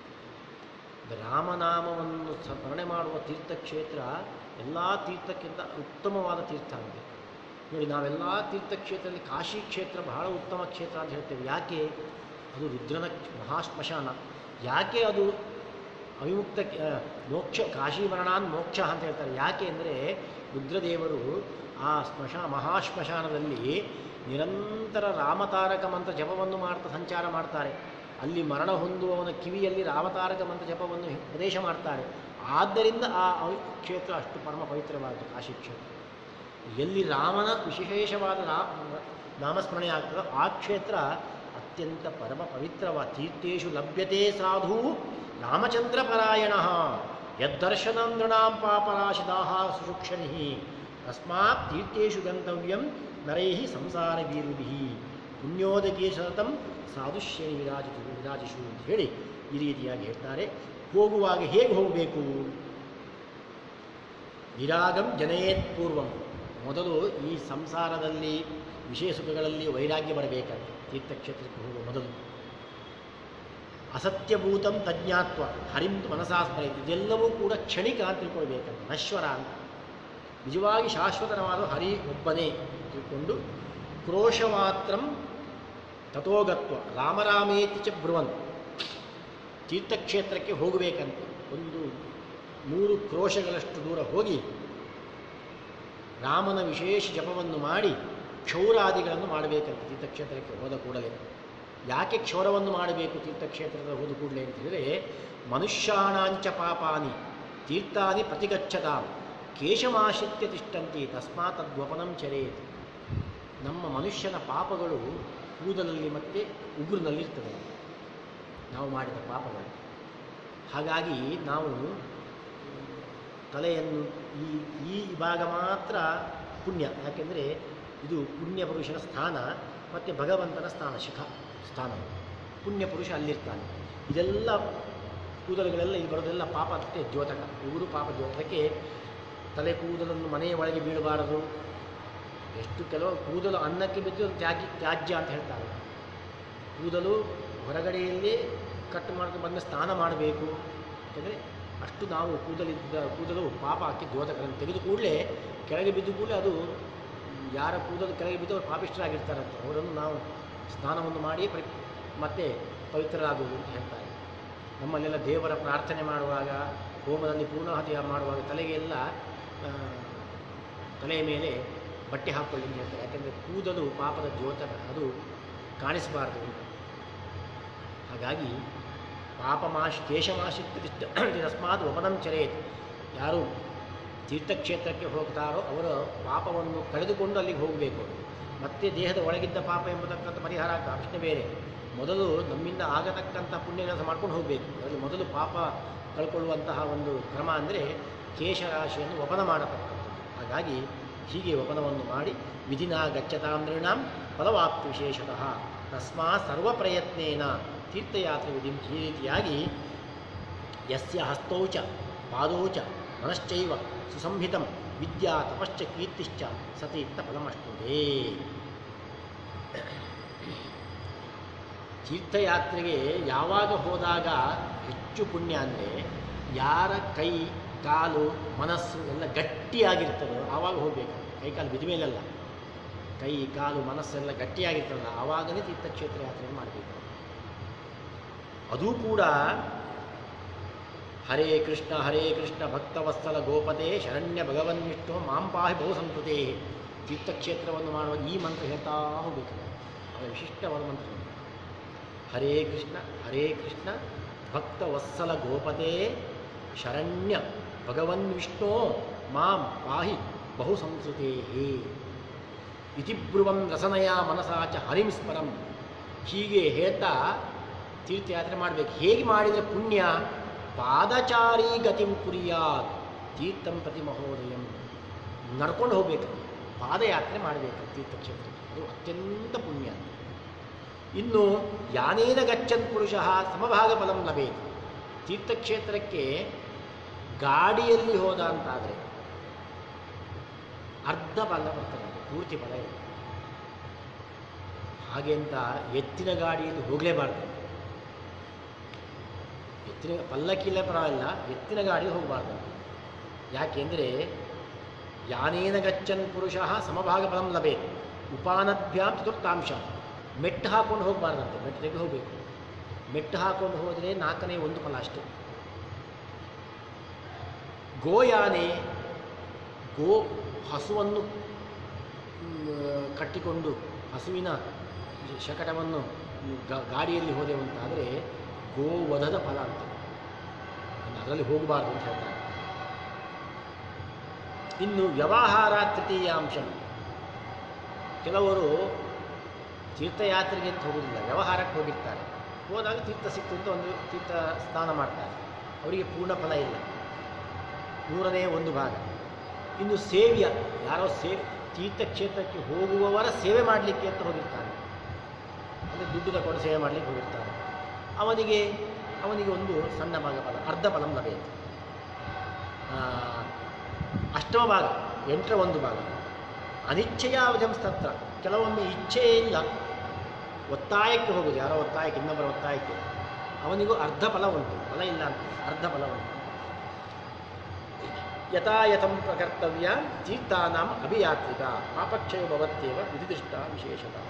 ರಾಮನಾಮವನ್ನು ಸ್ಮರಣೆ ಮಾಡುವ ತೀರ್ಥಕ್ಷೇತ್ರ ಎಲ್ಲ ತೀರ್ಥಕ್ಕಿಂತ ಉತ್ತಮವಾದ ತೀರ್ಥ ಆಗಿದೆ ನೋಡಿ ನಾವೆಲ್ಲ ತೀರ್ಥಕ್ಷೇತ್ರದಲ್ಲಿ ಕಾಶಿ ಕ್ಷೇತ್ರ ಬಹಳ ಉತ್ತಮ ಕ್ಷೇತ್ರ ಅಂತ ಹೇಳ್ತೇವೆ ಯಾಕೆ ಅದು ರುದ್ರನ ಮಹಾಶ್ಮಶಾನ ಯಾಕೆ ಅದು ಅವಿಮುಕ್ತ ಆ, ಮೋಕ್ಷ ಕಾಶಿ ಮರಣಾನ್ ಮೋಕ್ಷ ಅಂತ ಹೇಳ್ತಾರೆ ಯಾಕೆ ಅಂದರೆ ರುದ್ರದೇವರು ಆ ಸ್ಮಶಾ ಮಹಾಶ್ಮಶಾನದಲ್ಲಿ ನಿರಂತರ ರಾಮತಾರಕ ಮಂತ್ರ ಜಪವನ್ನು ಮಾಡ್ತಾ ಸಂಚಾರ ಮಾಡ್ತಾರೆ ಅಲ್ಲಿ ಮರಣ ಹೊಂದುವವನ ಕಿವಿಯಲ್ಲಿ ರಾಮತಾರಕ ಮಂತ್ರ ಜಪವನ್ನು ಉಪದೇಶ ಮಾಡ್ತಾರೆ ಆದ್ದರಿಂದ ಆ ಅವಿ- ಕ್ಷೇತ್ರ ಅಷ್ಟು ಪರಮ ಪವಿತ್ರವಾದ ಕಾಶಿ ಕ್ಷೇತ್ರ ಎಲ್ಲಿ ರಾಮನ ವಿಶೇಷವಾದ ರಾ ನಾಮಸ್ಮರಣೆ ಆಗ್ತದೋ ಆ ಕ್ಷೇತ್ರ ಅತ್ಯಂತ ಪರಮ ಪವಿತ್ರವಾದ ತೀರ್ಥೇಶು ಲಭ್ಯತೆ ಸಾಧು ರಾಮಚಂದ್ರ ಪರಾಯಣ ಯದ್ದರ್ಶನಂ ನೃಣಾಂ ಪಾಪರಾಶಿದಾಹ ಸುಶುಕ್ಷಣಿ ತಸ್ಮಾತ್ ತೀರ್ಥೇಶು ಗಂತವ್ಯಂ ನರೈ ಸಂಸಾರ ಬೀರುಭಿ ಪುಣ್ಯೋದಕೇ ಸತತಂ ಸಾಧುಶ್ರೇಣಿ ವಿರಾಜಿತು ವಿರಾಜಿಸು ಅಂತ ಹೇಳಿ ಈ ರೀತಿಯಾಗಿ ಹೇಳ್ತಾರೆ ಹೋಗುವಾಗ ಹೇಗೆ ಹೋಗಬೇಕು ವಿರಾಗಂ ಜನಯೇತ್ ಪೂರ್ವಂ ಮೊದಲು ಈ ಸಂಸಾರದಲ್ಲಿ ವಿಷಯ ಸುಖಗಳಲ್ಲಿ ವೈರಾಗ್ಯ ಬರಬೇಕಂತೆ ತೀರ್ಥಕ್ಷೇತ್ರಕ್ಕೆ ಹೋಗುವ ಮೊದಲು ಅಸತ್ಯಭೂತಂ ತಜ್ಞಾತ್ವ ಹರಿಂ ಮನಸಾ ಸ್ಮರೆಯಿತು ಇದೆಲ್ಲವೂ ಕೂಡ ಕ್ಷಣಿಕ ಅಂತ ತಿಳ್ಕೊಳ್ಬೇಕಂತ ನಶ್ವರ ಅಂತ ನಿಜವಾಗಿ ಶಾಶ್ವತವಾದ ಹರಿ ಒಬ್ಬನೇ ತಿಳ್ಕೊಂಡು ಕ್ರೋಶಮಾತ್ರಂ ತಥೋಗತ್ವ ರಾಮರಾಮೇತಿ ಚ ಬ್ರುವನ್ ತೀರ್ಥಕ್ಷೇತ್ರಕ್ಕೆ ಹೋಗಬೇಕಂತೆ ಒಂದು ಮೂರು ಕ್ರೋಶಗಳಷ್ಟು ದೂರ ಹೋಗಿ ರಾಮನ ವಿಶೇಷ ಜಪವನ್ನು ಮಾಡಿ ಕ್ಷೌರಾದಿಗಳನ್ನು ಮಾಡಬೇಕಂತೆ ತೀರ್ಥಕ್ಷೇತ್ರಕ್ಕೆ ಹೋದ ಕೂಡಲೇ ಯಾಕೆ ಕ್ಷೌರವನ್ನು ಮಾಡಬೇಕು ತೀರ್ಥಕ್ಷೇತ್ರದ ಹೋದ ಕೂಡಲೇ ಅಂತ ಹೇಳಿದರೆ ಮನುಷ್ಯಾಣಾಂಚ ಪಾಪಾನಿ ತೀರ್ಥಾನಿ ಪ್ರತಿಗಚ್ಚತಾಂ ಕೇಶಮಾಶ್ರಿತ್ಯ ತಿಷ್ಟಂತಿ ತಸ್ಮಾತ್ ತದ್ವಪನಂ ಚರೇತ್ ನಮ್ಮ ಮನುಷ್ಯನ ಪಾಪಗಳು ಕೂದಲಲ್ಲಿ ಮತ್ತು ಉಗುರಿನಲ್ಲಿರ್ತದೆ ನಾವು ಮಾಡಿದ ಪಾಪಗಳು ಹಾಗಾಗಿ ನಾವು ತಲೆಯನ್ನು ಈ ಈ ಭಾಗ ಮಾತ್ರ ಪುಣ್ಯ ಯಾಕೆಂದರೆ ಇದು ಪುಣ್ಯ ಪುರುಷನ ಸ್ಥಾನ ಮತ್ತು ಭಗವಂತನ ಸ್ಥಾನ ಶಿಖ ಸ್ಥಾನ ಪುಣ್ಯ ಪುರುಷ ಅಲ್ಲಿರ್ತಾನೆ ಇದೆಲ್ಲ ಕೂದಲುಗಳೆಲ್ಲ ಇಲ್ಲಿ ಬರೋದೆಲ್ಲ ಪಾಪಕ್ಕೆ ದ್ಯೋತಕ ಇವರು ಪಾಪ ದ್ಯೋತಕಕ್ಕೆ ತಲೆ ಕೂದಲನ್ನು ಮನೆಯ ಒಳಗೆ ಬೀಳಬಾರದು ಎಷ್ಟು ಕೆಲವು ಕೂದಲು ಅನ್ನಕ್ಕೆ ಬಿದ್ದು ಅದು ತ್ಯಾಗಿ ತ್ಯಾಜ್ಯ ಅಂತ ಹೇಳ್ತಾರೆ ಕೂದಲು ಹೊರಗಡೆಯಲ್ಲಿ ಕಟ್ ಮಾಡ್ಕೊಂಡು ಬಂದ ಸ್ನಾನ ಮಾಡಬೇಕು ಯಾಕೆಂದರೆ ಅಷ್ಟು ನಾವು ಕೂದಲಿದ್ದ ಕೂದಲು ಪಾಪ ಹಾಕಿ ದ್ಯೋತಕರನ್ನು ತೆಗೆದು ಕೂಡಲೇ ಕೆಳಗೆ ಬಿದ್ದು ಕೂಡಲೇ ಅದು ಯಾರ ಕೂದಲು ಕೆಳಗೆ ಬಿದ್ದು ಅವರು ಪಾಪಿಷ್ಠರಾಗಿರ್ತಾರಂತೆ ಅವರನ್ನು ನಾವು ಸ್ನಾನವನ್ನು ಮಾಡಿ ಪರಿ ಮತ್ತೆ ಪವಿತ್ರರಾಗುವುದು ಅಂತ ಹೇಳ್ತಾರೆ ನಮ್ಮಲ್ಲೆಲ್ಲ ದೇವರ ಪ್ರಾರ್ಥನೆ ಮಾಡುವಾಗ ಹೋಮದಲ್ಲಿ ಪೂರ್ಣಾಹುತಿ ಮಾಡುವಾಗ ತಲೆಗೆ ಎಲ್ಲ ಆ, ತಲೆಯ ಮೇಲೆ ಬಟ್ಟೆ ಹಾಕ್ಕೊಳ್ಳಿ ಅಂತ ಹೇಳ್ತಾರೆ ಯಾಕೆಂದರೆ ಕೂದಲು ಪಾಪದ ದ್ಯೋತಕ ಅದು ಕಾಣಿಸಬಾರ್ದು ಅಂತ ಹಾಗಾಗಿ ಪಾಪಮಾಶ್ ಕೇಶಮಾಶಿತ್ಯ ತಸ್ಮಾತ್ ವಪನಂ ಚರೇತ್ ಯಾರು ತೀರ್ಥಕ್ಷೇತ್ರಕ್ಕೆ ಹೋಗ್ತಾರೋ ಅವರ ಪಾಪವನ್ನು ಕಳೆದುಕೊಂಡು ಅಲ್ಲಿಗೆ ಹೋಗಬೇಕು ಮತ್ತೆ ದೇಹದ ಒಳಗಿದ್ದ ಪಾಪ ಎಂಬತಕ್ಕಂಥ ಪರಿಹಾರ ಆಗ್ತದೆ ಪ್ರಶ್ನೆ ಬೇರೆ ಮೊದಲು ನಮ್ಮಿಂದ ಆಗತಕ್ಕಂಥ ಪುಣ್ಯ ಕೆಲಸ ಮಾಡ್ಕೊಂಡು ಹೋಗಬೇಕು ಅದರಲ್ಲಿ ಮೊದಲು ಪಾಪ ಕಳ್ಕೊಳ್ಳುವಂತಹ ಒಂದು ಕ್ರಮ ಅಂದರೆ ಕೇಶರಾಶಿಯನ್ನು ವಪನ ಮಾಡತಕ್ಕಂಥದ್ದು ಹಾಗಾಗಿ ಹೀಗೆ ವಪನವನ್ನು ಮಾಡಿ ವಿಧಿನ ಗಚ್ಚತಾಂ ನೃಣಾಂ ಫಲವಾಪ್ತಿ ವಿಶೇಷತಃ ತಸ್ಮಾತ್ ಸರ್ವ ಪ್ರಯತ್ನೇನ ತೀರ್ಥಯಾತ್ರೆ ವಿಧಿ ಈ ರೀತಿಯಾಗಿ ಯಸ್ಯ ಹಸ್ತೌ ಚ ಪಾದೌ ಚ ಮನಶ್ಚೈವ ಸುಸಂಹಿತಂ ವಿದ್ಯಾ ತಪಶ್ಚ ಕೀರ್ತಿಶ್ಚ ಸತೀರ್ಥ ಫಲಮಷ್ಟುದೇ ತೀರ್ಥಯಾತ್ರೆಗೆ ಯಾವಾಗ ಹೋದಾಗ ಹೆಚ್ಚು ಪುಣ್ಯ ಅಂದರೆ ಯಾರ ಕೈ ಕಾಲು ಮನಸ್ಸು ಎಲ್ಲ ಗಟ್ಟಿಯಾಗಿರ್ತದೋ ಆವಾಗ ಹೋಗಬೇಕು ಕೈ ಕಾಲು ಬಿದ್ದ ಮೇಲಲ್ಲ ಕೈ ಕಾಲು ಮನಸ್ಸೆಲ್ಲ ಗಟ್ಟಿಯಾಗಿರ್ತದಲ್ಲ ಆವಾಗಲೇ ತೀರ್ಥಕ್ಷೇತ್ರ ಯಾತ್ರೆ ಮಾಡಬೇಕು ಅದೂ ಕೂಡ ಹರೇ ಕೃಷ್ಣ ಹರೇ ಕೃಷ್ಣ ಭಕ್ತವತ್ಸಲ ಗೋಪತೆ ಶರಣ್ಯ ಭಗವನ್ ವಿಷ್ಣು ಮಾಂ ಪಾಹಿ ಬಹು ಸಂಸ್ಕೃತೇ ತೀರ್ಥಕ್ಷೇತ್ರವನ್ನು ಮಾಡುವ ಈ ಮಂತ್ರ ಹೇಳ್ತಾ ಹೋಗಬೇಕು ಅವರ ವಿಶಿಷ್ಟವಾದ ಮಂತ್ರ ಇದು. ಹರೇ ಕೃಷ್ಣ ಹರೇ ಕೃಷ್ಣ ಭಕ್ತವತ್ಸಲ ಗೋಪತೆ ಶರಣ್ಯ ಭಗವನ್ ವಿಷ್ಣು ಮಾಂ ಪಾಹಿ ಬಹು ಸಂಸ್ಕೃತೇ ಇತಿ ಬ್ರುವಂ ರಸನಯ ಮನಸಾ ಚ ಹರಿಂ ಸ್ಮರಂ ಹೀಗೆ ಹೇಳ್ತಾ ತೀರ್ಥಯಾತ್ರೆ ಮಾಡಬೇಕು ಹೇಗೆ ಮಾಡಿದರೆ ಪುಣ್ಯ ಪಾದಚಾರಿ ಗತಿಂ ಕುರಿಯಾತ್ ತೀರ್ಥಂ ಪ್ರತಿ ಮಹೋದಯಂ ನಡ್ಕೊಂಡು ಹೋಗ್ಬೇಕು ಪಾದಯಾತ್ರೆ ಮಾಡಬೇಕು ತೀರ್ಥಕ್ಷೇತ್ರ ಅದು ಅತ್ಯಂತ ಪುಣ್ಯ ಇನ್ನು ಯಾನೇನ ಗಚ್ಚನ್ ಪುರುಷ ಸಮಭಾಗ ಫಲಂ ಲಭೇತ್ ತೀರ್ಥಕ್ಷೇತ್ರಕ್ಕೆ ಗಾಡಿಯಲ್ಲಿ ಹೋದ ಅಂತಾದರೆ ಅರ್ಧ ಫಲ ಬರ್ತದೆ ಅದು, ಪೂರ್ತಿ ಫಲ ಇಲ್ಲ ಹಾಗೆ ಅಂತ ಎತ್ತಿನ ಗಾಡಿಯಲ್ಲಿ ಹೋಗಲೇಬಾರ್ದು ಎತ್ತಿನ ಪಲ್ಲಕ್ಕಿಲ್ಲ ಪರವಾಗಿಲ್ಲ ಎತ್ತಿನ ಗಾಡಿ ಹೋಗಬಾರ್ದು ಯಾಕೆಂದರೆ ಯಾನೇನ ಗಚ್ಚನ್ ಪುರುಷ ಸಮಭಾಗ ಫಲಂ ಲಭೇತ್ ಉಪಾನಭ್ಯಾಂ ಚತುರ್ಥಾಂಶ ಮೆಟ್ಟು ಹಾಕೊಂಡು ಹೋಗಬಾರ್ದಂತೆ ಮೆಟ್ಟು ತೆಗೆದು ಹೋಗಬೇಕು ಮೆಟ್ಟು ಹಾಕೊಂಡು ಹೋದರೆ ನಾಲ್ಕನೇ ಒಂದು ಫಲ ಅಷ್ಟೇ ಗೋಯಾನೆ ಗೋ ಹಸುವನ್ನು ಮ್, ಕಟ್ಟಿಕೊಂಡು ಹಸುವಿನ ಶಕಟವನ್ನು ಗ- ಗಾಡಿಯಲ್ಲಿ ಹೋದೆವು ಅಂತಾದರೆ ಗೋವಧದ ಫಲ ಅಂತ ಇನ್ನು ಅದರಲ್ಲಿ ಹೋಗಬಾರ್ದು ಅಂತ ಹೇಳ್ತಾರೆ ಇನ್ನು ವ್ಯವಹಾರ ತೃತೀಯ ಅಂಶ ಕೆಲವರು ತೀರ್ಥಯಾತ್ರೆಗೆ ಅಂತ ಹೋಗೋದಿಲ್ಲ ವ್ಯವಹಾರಕ್ಕೆ ಹೋಗಿರ್ತಾರೆ ಹೋದಾಗ ತೀರ್ಥ ಸಿಕ್ತು ಅಂತ ಒಂದು ತೀರ್ಥ ಸ್ನಾನ ಮಾಡ್ತಾರೆ ಅವರಿಗೆ ಪೂರ್ಣ ಫಲ ಇಲ್ಲ ಮೂರನೇ ಒಂದು ಭಾಗ ಇನ್ನು ಸೇವ್ಯ ಯಾರೋ ಸೇ ತೀರ್ಥಕ್ಷೇತ್ರಕ್ಕೆ ಹೋಗುವವರ ಸೇವೆ ಮಾಡಲಿಕ್ಕೆ ಅಂತ ಹೋಗಿರ್ತಾನೆ ಅಂದರೆ ದುಡ್ಡು ತಗೊಂಡು ಸೇವೆ ಮಾಡಲಿಕ್ಕೆ ಹೋಗಿರ್ತಾನೆ ಅವನಿಗೆ ಅವನಿಗೆ ಒಂದು ಸಣ್ಣ ಭಾಗ ಫಲ ಅರ್ಧ ಫಲಂ ಲಭ್ಯತೆ ಅಷ್ಟಮ ಭಾಗ ಎಂಟರ ಒಂದು ಭಾಗ ಅನಿಚ್ಛೆಯಾವಧಂ ತತ್ರ ಕೆಲವೊಮ್ಮೆ ಇಚ್ಛೆಯೇ ಇಲ್ಲ ಒತ್ತಾಯಕ್ಕೆ ಹೋಗುದು ಯಾರೋ ಒತ್ತಾಯಕ್ಕೆ ಇನ್ನೊಬ್ಬರ ಒತ್ತಾಯಕ್ಕೆ ಅವನಿಗೂ ಅರ್ಧ ಫಲ ಉಂಟು ಫಲ ಇಲ್ಲ ಅಂತ ಅರ್ಧ ಫಲ ಉಂಟು ಯಥಾಯಥಂ ಪ್ರಕರ್ತವ್ಯ ತೀರ್ಥಾನಾಂ ಅಭಿಯಾತ್ರಿಕ ಪಾಪಕ್ಷಯ ಭವತ್ಯೇವ ವಿಧಿದೃಷ್ಟ ವಿಶೇಷತಃ